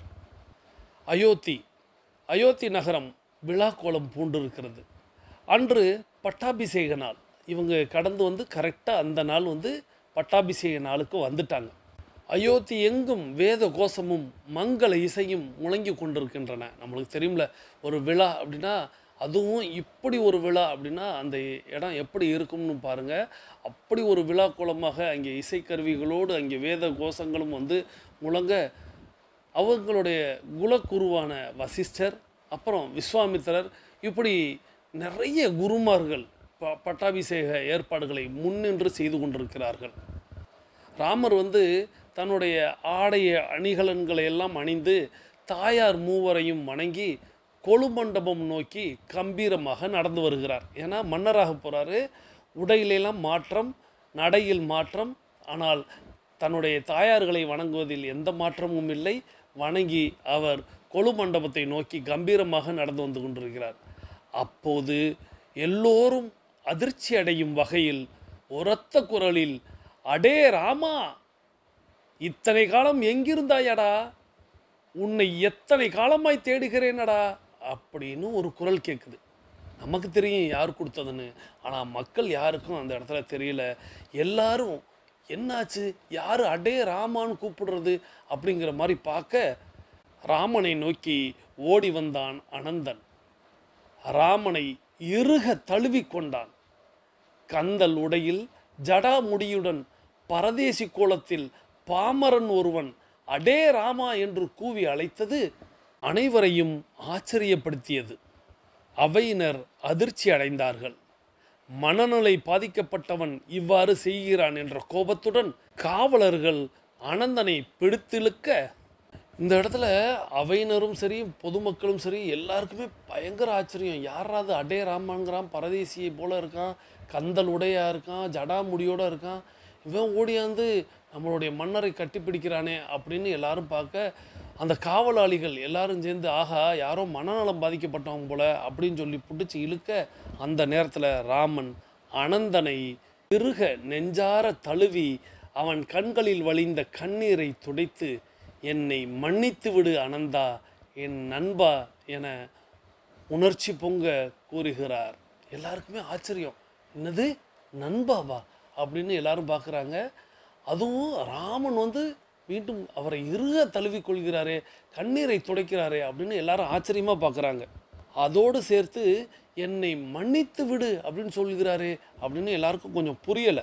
அயோத்தி அயோத்தி நகரம் விழாக்கோலம் பூண்டிருக்கிறது அன்று பட்டாபிஷேக நாள் இவங்க கடந்து வந்து கரெக்டாக அந்த நாள் வந்து பட்டாபிஷேக நாளுக்கு வந்துட்டாங்க அயோத்தி எங்கும் வேத கோஷமும் மங்கள இசையும் முழங்கி கொண்டிருக்கின்றன நம்மளுக்கு தெரியும்ல ஒரு விழா அப்படின்னா அதுவும் இப்படி ஒரு விழா அப்படின்னா அந்த இடம் எப்படி இருக்கும்னு பாருங்கள் அப்படி ஒரு விழா கோலமாக அங்கே இசைக்கருவிகளோடு அங்கே வேத கோஷங்களும் வந்து முழங்க அவங்களுடைய குலக்குருவான வசிஷ்டர் அப்புறம் விஸ்வாமித்திரர் இப்படி நிறைய குருமார்கள் ப பட்டாபிஷேக ஏற்பாடுகளை முன்னின்று செய்து கொண்டிருக்கிறார்கள் ராமர் வந்து தன்னுடைய ஆடைய அணிகலன்களை எல்லாம் அணிந்து தாயார் மூவரையும் வணங்கி கொழுமண்டபம் நோக்கி கம்பீரமாக நடந்து வருகிறார் ஏன்னா மன்னராக போகிறாரு உடையிலெல்லாம் மாற்றம் நடையில் மாற்றம் ஆனால் தன்னுடைய தாயார்களை வணங்குவதில் எந்த மாற்றமும் இல்லை வணங்கி அவர் கொழுமண்டபத்தை நோக்கி கம்பீரமாக நடந்து வந்து கொண்டிருக்கிறார் அப்போது எல்லோரும் அதிர்ச்சி அடையும் வகையில் உரத்த குரலில் அடே ராமா இத்தனை காலம் எங்கிருந்தாயடா உன்னை எத்தனை காலமாய் தேடுகிறேனடா அப்படின்னு ஒரு குரல் கேட்குது நமக்கு தெரியும் யார் கொடுத்ததுன்னு ஆனால் மக்கள் யாருக்கும் அந்த இடத்துல தெரியல எல்லாரும் என்னாச்சு யார் அடே ராமான்னு கூப்பிடுறது அப்படிங்கிற மாதிரி பார்க்க ராமனை நோக்கி ஓடி வந்தான் அனந்தன் ராமனை இறுக தழுவி கொண்டான் கந்தல் உடையில் ஜடாமுடியுடன் பரதேசி கோலத்தில் பாமரன் ஒருவன் அடே ராமா என்று கூவி அழைத்தது அனைவரையும் ஆச்சரியப்படுத்தியது அவையினர் அதிர்ச்சி அடைந்தார்கள் மனநிலை பாதிக்கப்பட்டவன் இவ்வாறு செய்கிறான் என்ற கோபத்துடன் காவலர்கள் அனந்தனை பிடித்திழுக்க இந்த இடத்துல அவையினரும் சரி பொதுமக்களும் சரி எல்லாருக்குமே பயங்கர ஆச்சரியம் யாராவது அடே ராமான்கிறான் பரதேசியை போல இருக்கான் கந்தல் உடையா இருக்கான் ஜடாமுடியோட இருக்கான் இவன் ஓடியாந்து நம்மளுடைய மன்னரை கட்டிப்பிடிக்கிறானே அப்படின்னு எல்லாரும் பார்க்க அந்த காவலாளிகள் எல்லாரும் சேர்ந்து ஆஹா யாரோ மனநலம் பாதிக்கப்பட்டவங்க போல அப்படின்னு சொல்லி பிடிச்சி இழுக்க அந்த நேரத்தில் ராமன் அனந்தனை திருக நெஞ்சார தழுவி அவன் கண்களில் வழிந்த கண்ணீரை துடைத்து என்னை மன்னித்து விடு அனந்தா என் நண்பா என உணர்ச்சி பொங்க கூறுகிறார் எல்லாருக்குமே ஆச்சரியம் என்னது நண்பாவா அப்படின்னு எல்லாரும் பார்க்குறாங்க அதுவும் ராமன் வந்து மீண்டும் அவரை இறுக தழுவிக் கொள்கிறாரே கண்ணீரை துடைக்கிறாரே அப்படின்னு எல்லாரும் ஆச்சரியமாக பார்க்குறாங்க அதோடு சேர்த்து என்னை மன்னித்து விடு அப்படின்னு சொல்கிறாரே அப்படின்னு எல்லாருக்கும் கொஞ்சம் புரியலை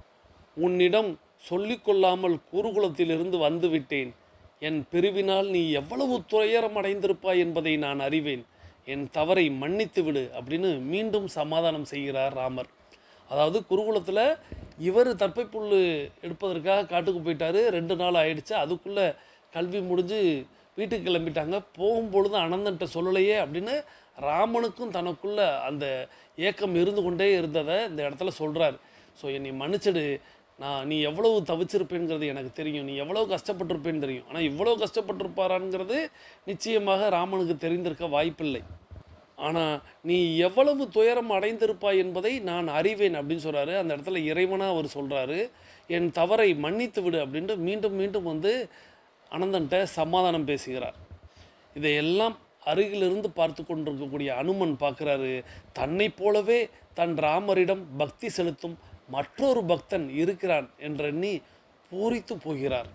உன்னிடம் சொல்லிக்கொள்ளாமல் கூறுகுலத்திலிருந்து வந்து விட்டேன் என் பிரிவினால் நீ எவ்வளவு துயரம் அடைந்திருப்பாய் என்பதை நான் அறிவேன் என் தவறை மன்னித்து விடு அப்படின்னு மீண்டும் சமாதானம் செய்கிறார் ராமர் அதாவது குருகுலத்தில் இவர் தற்பை புல் எடுப்பதற்காக காட்டுக்கு போயிட்டாரு ரெண்டு நாள் ஆயிடுச்சு அதுக்குள்ளே கல்வி முடிஞ்சு வீட்டுக்கு கிளம்பிட்டாங்க போகும்பொழுது அனந்தன்ட்ட சொல்லலையே அப்படின்னு ராமனுக்கும் தனக்குள்ள அந்த ஏக்கம் இருந்து கொண்டே இருந்ததை இந்த இடத்துல சொல்கிறார் ஸோ என்னை மன்னிச்சிடு நான் நீ எவ்வளவு தவிச்சிருப்பேங்கிறது எனக்கு தெரியும் நீ எவ்வளவு கஷ்டப்பட்டிருப்பேன்னு தெரியும் ஆனால் இவ்வளோ கஷ்டப்பட்டிருப்பாராங்கிறது நிச்சயமாக ராமனுக்கு தெரிந்திருக்க வாய்ப்பில்லை ஆனால் நீ எவ்வளவு துயரம் அடைந்திருப்பாய் என்பதை நான் அறிவேன் அப்படின்னு சொல்கிறாரு அந்த இடத்துல இறைவனாக அவர் சொல்கிறாரு என் தவறை மன்னித்து விடு அப்படின்ட்டு மீண்டும் மீண்டும் வந்து அனந்தன்ட்ட சமாதானம் பேசுகிறார் இதையெல்லாம் அருகிலிருந்து பார்த்து கொண்டிருக்கக்கூடிய அனுமன் பார்க்குறாரு தன்னைப் போலவே தன் ராமரிடம் பக்தி செலுத்தும் மற்றொரு பக்தன் இருக்கிறான் என்றெண்ணி பூரித்து போகிறார்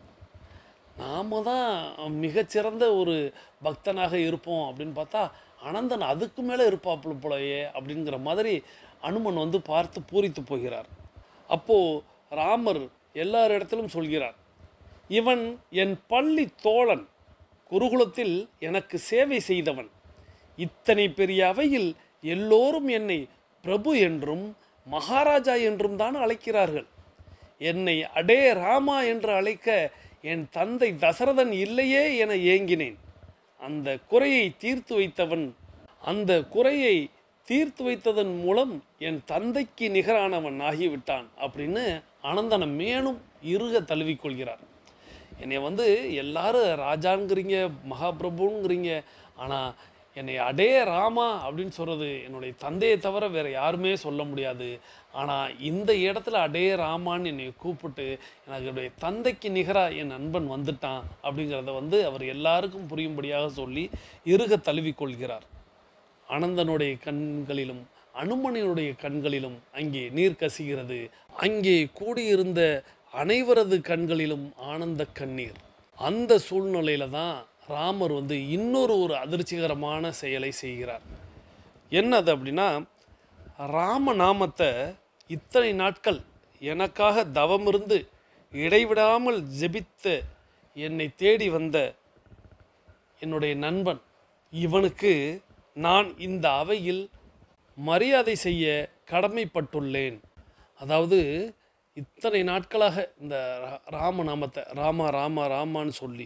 நாம தான் மிகச்சிறந்த ஒரு பக்தனாக இருப்போம் அப்படின்னு பார்த்தா அனந்தன் அதுக்கு மேலே இருப்பாப்புல போலயே அப்படிங்கிற மாதிரி அனுமன் வந்து பார்த்து பூரித்து போகிறார் அப்போது ராமர் எல்லார் இடத்திலும் சொல்கிறார் இவன் என் பள்ளி தோழன் குருகுலத்தில் எனக்கு சேவை செய்தவன் இத்தனை பெரிய அவையில் எல்லோரும் என்னை பிரபு என்றும் மகாராஜா என்றும் தான் அழைக்கிறார்கள் என்னை அடே ராமா என்று அழைக்க என் தந்தை தசரதன் இல்லையே என ஏங்கினேன் அந்த குறையை தீர்த்து வைத்தவன் அந்த குறையை தீர்த்து வைத்ததன் மூலம் என் தந்தைக்கு நிகரானவன் ஆகிவிட்டான் அப்படின்னு அனந்தனை மேலும் இறுக தழுவிக்கொள்கிறார் என்னை வந்து எல்லாரும் ராஜாங்கிறீங்க மகாபிரபுங்கிறீங்க ஆனால் என்னை அடே ராமா அப்படின்னு சொல்கிறது என்னுடைய தந்தையை தவிர வேறு யாருமே சொல்ல முடியாது ஆனால் இந்த இடத்துல அடே ராமான்னு என்னை கூப்பிட்டு எனக்கு என்னுடைய தந்தைக்கு நிகராக என் நண்பன் வந்துட்டான் அப்படிங்கிறத வந்து அவர் எல்லாருக்கும் புரியும்படியாக சொல்லி இறுக தழுவிக்கொள்கிறார் அனந்தனுடைய கண்களிலும் அனுமனினுடைய கண்களிலும் அங்கே நீர் கசிகிறது அங்கே கூடியிருந்த அனைவரது கண்களிலும் ஆனந்த கண்ணீர் அந்த சூழ்நிலையில தான் ராமர் வந்து இன்னொரு ஒரு அதிர்ச்சிகரமான செயலை செய்கிறார் என்னது அப்படின்னா ராம நாமத்தை இத்தனை நாட்கள் எனக்காக தவமிருந்து இடைவிடாமல் ஜெபித்த என்னை தேடி வந்த என்னுடைய நண்பன் இவனுக்கு நான் இந்த அவையில் மரியாதை செய்ய கடமைப்பட்டுள்ளேன் அதாவது இத்தனை நாட்களாக இந்த ரா- ராமநாமத்தை ராமா ராமா ராமான்னு சொல்லி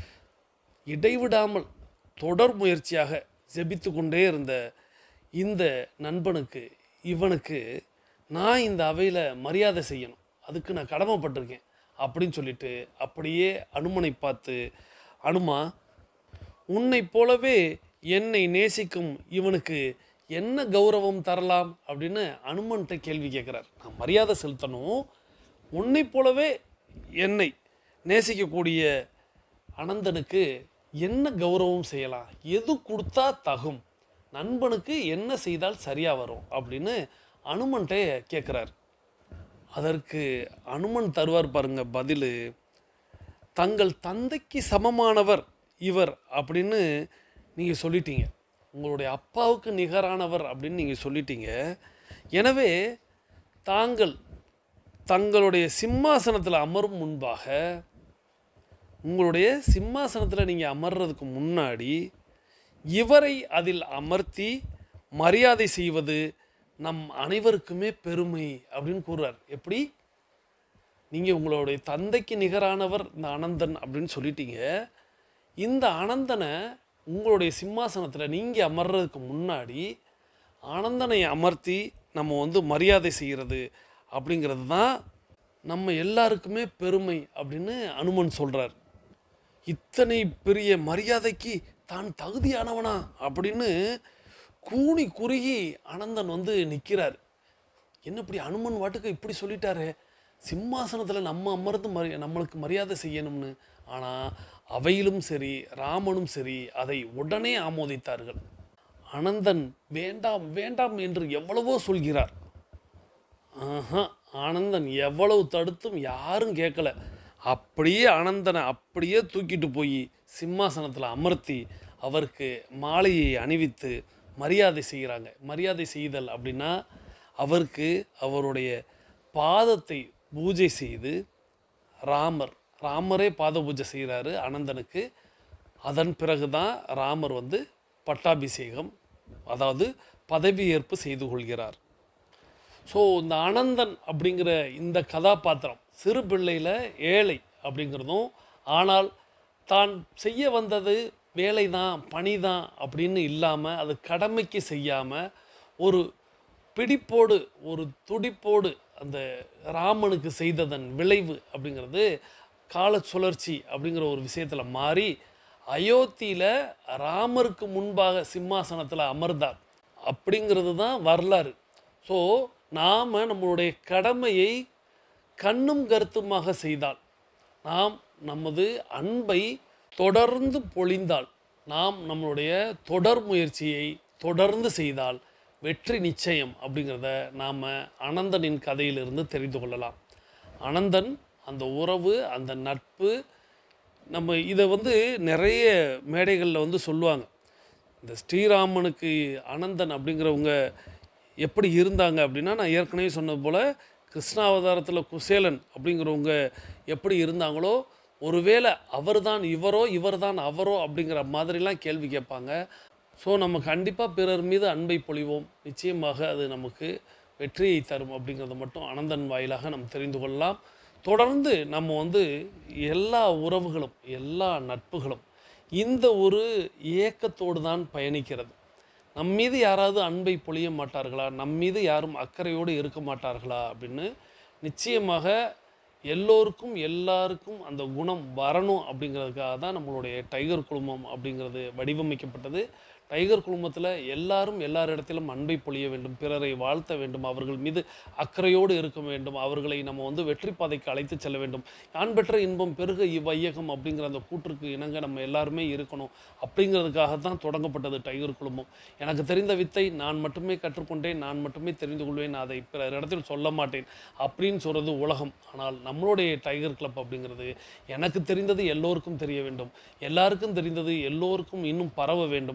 இடைவிடாமல் தொடர் முயற்சியாக ஜெபித்து கொண்டே இருந்த இந்த நண்பனுக்கு இவனுக்கு நான் இந்த அவையில் மரியாதை செய்யணும் அதுக்கு நான் கடமைப்பட்டிருக்கேன் அப்படின்னு சொல்லிட்டு அப்படியே அனுமனை பார்த்து அனுமா உன்னைப் போலவே என்னை நேசிக்கும் இவனுக்கு என்ன கௌரவம் தரலாம் அப்படின்னு அனுமன்கிட்ட கேள்வி கேட்குறார் நான் மரியாதை செலுத்தணும் உன்னைப் போலவே என்னை நேசிக்கக்கூடிய அனந்தனுக்கு என்ன கௌரவம் செய்யலாம் எது கொடுத்தா தகும் நண்பனுக்கு என்ன செய்தால் சரியாக வரும் அப்படின்னு அனுமன்கிட்ட கேட்குறார் அதற்கு அனுமன் தருவார் பாருங்க பதில் தங்கள் தந்தைக்கு சமமானவர் இவர் அப்படின்னு நீங்கள் சொல்லிட்டீங்க உங்களுடைய அப்பாவுக்கு நிகரானவர் அப்படின்னு நீங்கள் சொல்லிட்டீங்க எனவே தாங்கள் தங்களுடைய சிம்மாசனத்தில் அமரும் முன்பாக உங்களுடைய சிம்மாசனத்தில் நீங்கள் அமர்றதுக்கு முன்னாடி இவரை அதில் அமர்த்தி மரியாதை செய்வது நம் அனைவருக்குமே பெருமை அப்படின்னு கூறுறார் எப்படி நீங்கள் உங்களுடைய தந்தைக்கு நிகரானவர் இந்த அனந்தன் அப்படின்னு சொல்லிட்டீங்க இந்த அனந்தனை உங்களுடைய சிம்மாசனத்தில் நீங்கள் அமர்றதுக்கு முன்னாடி அனந்தனை அமர்த்தி நம்ம வந்து மரியாதை செய்கிறது அப்படிங்கிறது தான் நம்ம எல்லாருக்குமே பெருமை அப்படின்னு அனுமன் சொல்கிறார் இத்தனை பெரிய மரியாதைக்கு தான் தகுதியானவனா அப்படின்னு கூனி குறுகி அனந்தன் வந்து நிற்கிறார் என்ன இப்படி அனுமன் வாட்டுக்கு இப்படி சொல்லிட்டாரே சிம்மாசனத்தில் நம்ம அமர்ந்து மரி நம்மளுக்கு மரியாதை செய்யணும்னு ஆனால் அவையிலும் சரி ராமனும் சரி அதை உடனே ஆமோதித்தார்கள் அனந்தன் வேண்டாம் வேண்டாம் என்று எவ்வளவோ சொல்கிறார் ஆஹா ஆனந்தன் எவ்வளவு தடுத்தும் யாரும் கேட்கல அப்படியே ஆனந்தனை அப்படியே தூக்கிட்டு போய் சிம்மாசனத்தில் அமர்த்தி அவருக்கு மாலையை அணிவித்து மரியாதை செய்கிறாங்க மரியாதை செய்தல் அப்படின்னா அவருக்கு அவருடைய பாதத்தை பூஜை செய்து ராமர் ராமரே பாத பூஜை செய்கிறாரு அனந்தனுக்கு அதன் பிறகு தான் ராமர் வந்து பட்டாபிஷேகம் அதாவது பதவியேற்பு செய்து கொள்கிறார் ஸோ இந்த அனந்தன் அப்படிங்கிற இந்த கதாபாத்திரம் சிறு பிள்ளையில் ஏழை அப்படிங்கிறதும் ஆனால் தான் செய்ய வந்தது வேலை தான் பணி தான் அப்படின்னு இல்லாமல் அது கடமைக்கு செய்யாமல் ஒரு பிடிப்போடு ஒரு துடிப்போடு அந்த ராமனுக்கு செய்ததன் விளைவு அப்படிங்கிறது கால சுழற்சி அப்படிங்கிற ஒரு விஷயத்தில் மாறி அயோத்தியில் ராமருக்கு முன்பாக சிம்மாசனத்தில் அமர்ந்தார் அப்படிங்கிறது தான் வரலாறு ஸோ நாம் நம்மளுடைய கடமையை கண்ணும் கருத்துமாக செய்தால் நாம் நமது அன்பை தொடர்ந்து பொழிந்தால் நாம் நம்மளுடைய தொடர் முயற்சியை தொடர்ந்து செய்தால் வெற்றி நிச்சயம் அப்படிங்கிறத நாம் அனந்தனின் கதையிலிருந்து தெரிந்து கொள்ளலாம் அனந்தன் அந்த உறவு அந்த நட்பு நம்ம இதை வந்து நிறைய மேடைகளில் வந்து சொல்லுவாங்க இந்த ஸ்ரீராமனுக்கு அனந்தன் அப்படிங்கிறவங்க எப்படி இருந்தாங்க அப்படின்னா நான் ஏற்கனவே சொன்னது போல் கிருஷ்ணாவதாரத்தில் குசேலன் அப்படிங்கிறவங்க எப்படி இருந்தாங்களோ ஒருவேளை அவர்தான் இவரோ இவர்தான் அவரோ அப்படிங்கிற மாதிரிலாம் கேள்வி கேட்பாங்க ஸோ நம்ம கண்டிப்பாக பிறர் மீது அன்பை பொழிவோம் நிச்சயமாக அது நமக்கு வெற்றியை தரும் அப்படிங்கிறத மட்டும் அனந்தன் வாயிலாக நம்ம தெரிந்து கொள்ளலாம் தொடர்ந்து நம்ம வந்து எல்லா உறவுகளும் எல்லா நட்புகளும் இந்த ஒரு ஏக்கத்தோடு தான் பயணிக்கிறது நம் மீது யாராவது அன்பை பொழிய மாட்டார்களா நம் மீது யாரும் அக்கறையோடு இருக்க மாட்டார்களா அப்படின்னு நிச்சயமாக எல்லோருக்கும் எல்லாருக்கும் அந்த குணம் வரணும் அப்படிங்கிறதுக்காக தான் நம்மளுடைய டைகர் குழுமம் அப்படிங்கிறது வடிவமைக்கப்பட்டது டைகர் குழுமத்தில் எல்லாரும் எல்லாரிடத்திலும் அன்பை பொழிய வேண்டும் பிறரை வாழ்த்த வேண்டும் அவர்கள் மீது அக்கறையோடு இருக்க வேண்டும் அவர்களை நம்ம வந்து வெற்றி பாதைக்கு அழைத்து செல்ல வேண்டும் யான் பெற்ற இன்பம் பெருக இவ்வையகம் அப்படிங்கிற அந்த கூற்றுக்கு இணங்க நம்ம எல்லாருமே இருக்கணும் அப்படிங்கிறதுக்காக தான் தொடங்கப்பட்டது டைகர் குழுமம் எனக்கு தெரிந்த வித்தை நான் மட்டுமே கற்றுக்கொண்டேன் நான் மட்டுமே தெரிந்து கொள்வேன் அதை பிறர் இடத்தில் சொல்ல மாட்டேன் அப்படின்னு சொல்கிறது உலகம் ஆனால் நம்மளுடைய டைகர் கிளப் அப்படிங்கிறது எனக்கு தெரிந்தது எல்லோருக்கும் தெரிய வேண்டும் எல்லாருக்கும் தெரிந்தது எல்லோருக்கும் இன்னும் பரவ வேண்டும் அதன்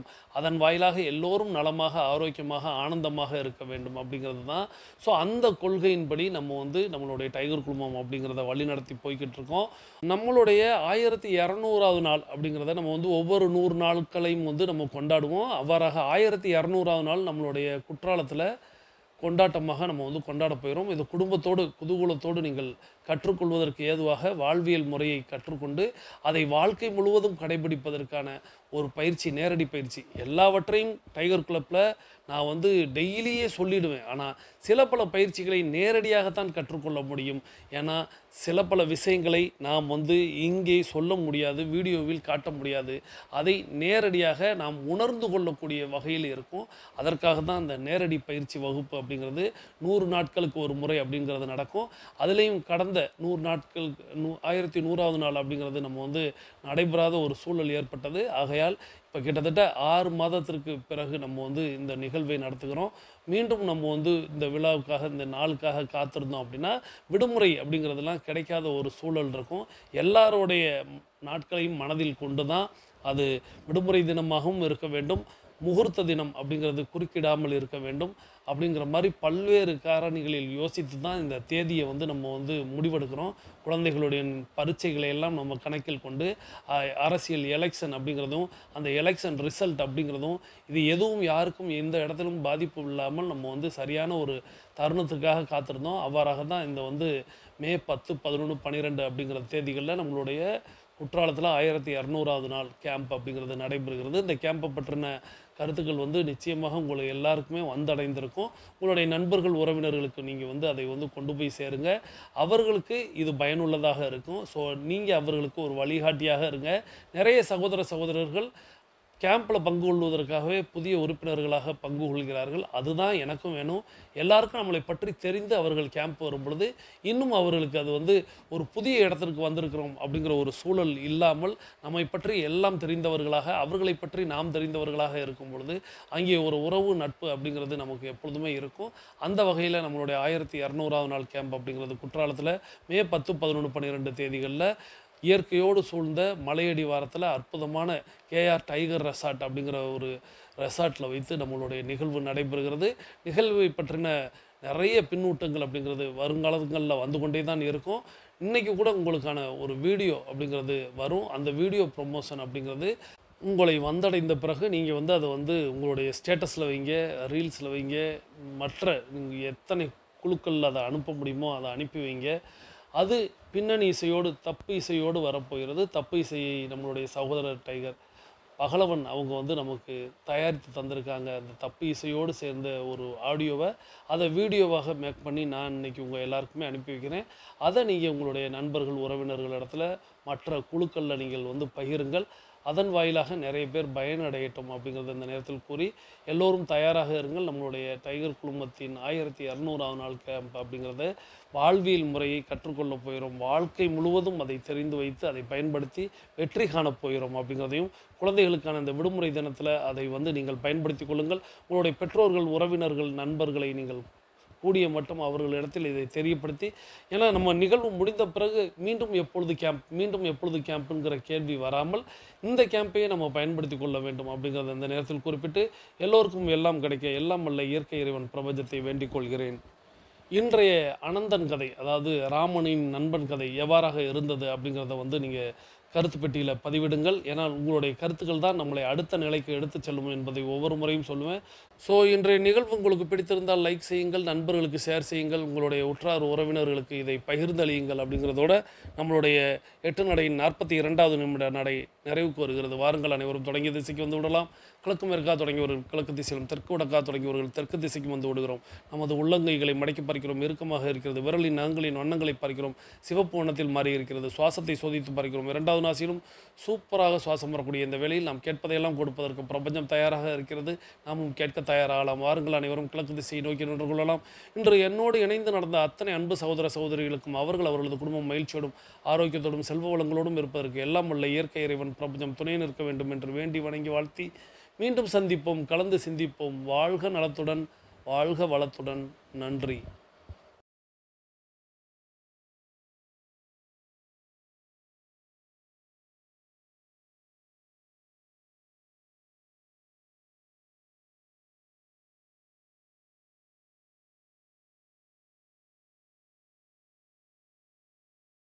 அதன் வாயிலாக எல்லோரும் நலமாக ஆரோக்கியமாக ஆனந்தமாக இருக்க வேண்டும் அப்படிங்கிறது தான் ஸோ அந்த கொள்கையின்படி நம்ம வந்து நம்மளுடைய டைகர் குழுமம் அப்படிங்கிறத வழிநடத்தி போய்கிட்டு இருக்கோம் நம்மளுடைய ஆயிரத்தி இரநூறாவது நாள் அப்படிங்கிறத நம்ம வந்து ஒவ்வொரு நூறு நாட்களையும் வந்து நம்ம கொண்டாடுவோம் அவ்வாறாக ஆயிரத்தி இரநூறாவது நாள் நம்மளுடைய குற்றாலத்தில் கொண்டாட்டமாக நம்ம வந்து கொண்டாட போயிடும் இது குடும்பத்தோடு குதூகூலத்தோடு நீங்கள் கற்றுக்கொள்வதற்கு ஏதுவாக வாழ்வியல் முறையை கற்றுக்கொண்டு அதை வாழ்க்கை முழுவதும் கடைபிடிப்பதற்கான ஒரு பயிற்சி நேரடி பயிற்சி எல்லாவற்றையும் டைகர் கிளப்பில் நான் வந்து டெய்லியே சொல்லிடுவேன் ஆனால் சில பல பயிற்சிகளை நேரடியாகத்தான் கற்றுக்கொள்ள முடியும் ஏன்னா சில பல விஷயங்களை நாம் வந்து இங்கே சொல்ல முடியாது வீடியோவில் காட்ட முடியாது அதை நேரடியாக நாம் உணர்ந்து கொள்ளக்கூடிய வகையில் இருக்கும் அதற்காக தான் அந்த நேரடி பயிற்சி வகுப்பு அப்படிங்கிறது நூறு நாட்களுக்கு ஒரு முறை அப்படிங்கிறது நடக்கும் அதுலேயும் கடந்த நூறு நாட்கள் நூ ஆயிரத்தி நூறாவது நாள் அப்படிங்கிறது நம்ம வந்து நடைபெறாத ஒரு சூழல் ஏற்பட்டது ஆகையால் இப்போ கிட்டத்தட்ட ஆறு மாதத்திற்கு பிறகு நம்ம வந்து இந்த நிகழ்வை நடத்துகிறோம் மீண்டும் நம்ம வந்து இந்த விழாவுக்காக இந்த நாளுக்காக காத்திருந்தோம் அப்படின்னா விடுமுறை அப்படிங்கிறதெல்லாம் கிடைக்காத ஒரு சூழல் இருக்கும் எல்லாருடைய நாட்களையும் மனதில் கொண்டு தான் அது விடுமுறை தினமாகவும் இருக்க வேண்டும் முகூர்த்த தினம் அப்படிங்கிறது குறுக்கிடாமல் இருக்க வேண்டும் அப்படிங்கிற மாதிரி பல்வேறு காரணிகளில் யோசித்து தான் இந்த தேதியை வந்து நம்ம வந்து முடிவெடுக்கிறோம் குழந்தைகளுடைய பரீட்சைகளை எல்லாம் நம்ம கணக்கில் கொண்டு அஹ், அரசியல் எலெக்ஷன் அப்படிங்கிறதும் அந்த எலெக்ஷன் ரிசல்ட் அப்படிங்கிறதும் இது எதுவும் யாருக்கும் எந்த இடத்திலும் பாதிப்பு இல்லாமல் நம்ம வந்து சரியான ஒரு தருணத்துக்காக காத்திருந்தோம் அவ்வாறாக தான் இந்த வந்து மே பத்து பதினொன்று பன்னிரெண்டு அப்படிங்கிற தேதிகளில் நம்மளுடைய குற்றாலத்தில் ஆயிரத்தி இரநூறாவது நாள் கேம்ப் அப்படிங்கிறது நடைபெறுகிறது இந்த கேம்பை பற்றின கருத்துக்கள் வந்து நிச்சயமாக உங்களை எல்லாருக்குமே வந்தடைந்திருக்கும் உங்களுடைய நண்பர்கள் உறவினர்களுக்கு நீங்கள் வந்து அதை வந்து கொண்டு போய் சேருங்க அவர்களுக்கு இது பயனுள்ளதாக இருக்கும் ஸோ நீங்கள் அவர்களுக்கு ஒரு வழிகாட்டியாக இருங்க நிறைய சகோதர சகோதரர்கள் கேம்பில் பங்கு கொள்வதற்காகவே புதிய உறுப்பினர்களாக பங்கு கொள்கிறார்கள் அதுதான் எனக்கும் வேணும் எல்லாருக்கும் நம்மளை பற்றி தெரிந்து அவர்கள் கேம்ப் வரும் பொழுது இன்னும் அவர்களுக்கு அது வந்து ஒரு புதிய இடத்திற்கு வந்திருக்கிறோம் அப்படிங்கிற ஒரு சூழல் இல்லாமல் நம்மை பற்றி எல்லாம் தெரிந்தவர்களாக அவர்களை பற்றி நாம் தெரிந்தவர்களாக இருக்கும் பொழுது அங்கே ஒரு உறவு நட்பு அப்படிங்கிறது நமக்கு எப்பொழுதுமே இருக்கும் அந்த வகையில் நம்மளுடைய ஆயிரத்தி இரநூறாவது நாள் கேம்ப் அப்படிங்கிறது குற்றாலத்தில் மே பத்து பதினொன்று பன்னிரெண்டு தேதிகளில் இயற்கையோடு சூழ்ந்த மலையடி வாரத்தில் அற்புதமான கேஆர் டைகர் ரெசார்ட் அப்படிங்கிற ஒரு ரெசார்ட்டில் வைத்து நம்மளுடைய நிகழ்வு நடைபெறுகிறது நிகழ்வை பற்றின நிறைய பின்னூட்டங்கள் அப்படிங்கிறது வருங்காலங்களில் வந்து கொண்டே தான் இருக்கும் இன்றைக்கி கூட உங்களுக்கான ஒரு வீடியோ அப்படிங்கிறது வரும் அந்த வீடியோ ப்ரொமோஷன் அப்படிங்கிறது உங்களை வந்தடைந்த பிறகு நீங்கள் வந்து அதை வந்து உங்களுடைய ஸ்டேட்டஸில் வைங்க ரீல்ஸில் வைங்க மற்ற நீங்கள் எத்தனை குழுக்களில் அதை அனுப்ப முடியுமோ அதை அனுப்பி வைங்க அது பின்னணி இசையோடு தப்பு இசையோடு வரப்போகிறது தப்பு இசையை நம்மளுடைய சகோதரர் டைகர் பகலவன் அவங்க வந்து நமக்கு தயாரித்து தந்திருக்காங்க அந்த தப்பு இசையோடு சேர்ந்த ஒரு ஆடியோவை அதை வீடியோவாக மேக் பண்ணி நான் இன்னைக்கு உங்கள் எல்லாருக்குமே அனுப்பி வைக்கிறேன் அதை நீங்கள் உங்களுடைய நண்பர்கள் உறவினர்கள் இடத்துல மற்ற குழுக்களில் நீங்கள் வந்து பகிருங்கள் அதன் வாயிலாக நிறைய பேர் பயனடையட்டும் அப்படிங்கிறத இந்த நேரத்தில் கூறி எல்லோரும் தயாராக இருங்கள் நம்மளுடைய டைகர் குழுமத்தின் ஆயிரத்தி இரநூறாவது நாள் கேம்ப் அப்படிங்கிறத வாழ்வியல் முறையை கற்றுக்கொள்ள போகிறோம் வாழ்க்கை முழுவதும் அதை தெரிந்து வைத்து அதை பயன்படுத்தி வெற்றி காணப் போகிறோம் அப்படிங்கிறதையும் குழந்தைகளுக்கான இந்த விடுமுறை தினத்தில் அதை வந்து நீங்கள் பயன்படுத்திக் கொள்ளுங்கள் உங்களுடைய பெற்றோர்கள் உறவினர்கள் நண்பர்களை நீங்கள் கூடிய மட்டும் அவர்களிடத்தில் இதை தெரியப்படுத்தி ஏன்னா நம்ம நிகழ்வு முடிந்த பிறகு மீண்டும் எப்பொழுது கேம்ப் மீண்டும் எப்பொழுது கேம்ப்புங்கிற கேள்வி வராமல் இந்த கேம்பையே நம்ம பயன்படுத்தி கொள்ள வேண்டும் அப்படிங்கிறத இந்த நேரத்தில் குறிப்பிட்டு எல்லோருக்கும் எல்லாம் கிடைக்க எல்லாம் வல்ல இயற்கை இறைவன் பிரபஞ்சத்தை வேண்டிக் கொள்கிறேன் இன்றைய அனந்தன் கதை அதாவது ராமனின் நண்பன் கதை எவ்வாறாக இருந்தது அப்படிங்கிறத வந்து நீங்கள் கருத்து பெட்டியில் பதிவிடுங்கள் ஏன்னா உங்களுடைய கருத்துக்கள் தான் நம்மளை அடுத்த நிலைக்கு எடுத்து செல்லும் என்பதை ஒவ்வொரு முறையும் சொல்லுவேன் ஸோ இன்றைய நிகழ்வு உங்களுக்கு பிடித்திருந்தால் லைக் செய்யுங்கள் நண்பர்களுக்கு ஷேர் செய்யுங்கள் உங்களுடைய உற்றார் உறவினர்களுக்கு இதை பகிர்ந்தளியுங்கள் அப்படிங்கிறதோட நம்மளுடைய எட்டு நடையின் நாற்பத்தி இரண்டாவது நிமிட நடை நிறைவுக்கு வருகிறது வாருங்கள் அனைவரும் தொடங்கிய திசைக்கு வந்து விடலாம் கிழக்கு மேற்கா தொடங்கியவர்கள் கிழக்கு திசையிலும் தெற்கு வடக்கா தொடங்கியவர்கள் தெற்கு திசைக்கு வந்து விடுகிறோம் நமது உள்ளங்கைகளை மடக்கி பறிக்கிறோம் இறுக்கமாக இருக்கிறது விரலின் நகங்களின் வண்ணங்களை பறிக்கிறோம் சிவப்பு வண்ணத்தில் மாறி இருக்கிறது சுவாசத்தை சோதித்து பறிக்கிறோம் இரண்டாவது நாசியிலும் சூப்பராக சுவாசம் வரக்கூடிய இந்த வேளையில் நாம் கேட்பதையெல்லாம் கொடுப்பதற்கு பிரபஞ்சம் தயாராக இருக்கிறது நாமும் கேட்க தயாராகலாம் வாருங்கள் அனைவரும் கிழக்கு திசையை நோக்கி நின்று கொள்ளலாம் இன்று என்னோடு இணைந்து நடந்த அத்தனை அன்பு சகோதர சகோதரிகளுக்கும் அவர்கள் அவர்களது குடும்பம் மகிழ்ச்சியோடும் ஆரோக்கியத்தோடும் செல்வ வளங்களோடும் இருப்பதற்கு எல்லாம் உள்ள இயற்கை இறைவன் பிரபஞ்சம் துணை நிற்க வேண்டும் என்று வேண்டி வணங்கி வாழ்த்தி மீண்டும் சந்திப்போம் கலந்து சிந்திப்போம் வாழ்க நலத்துடன் வாழ்க வளத்துடன் நன்றி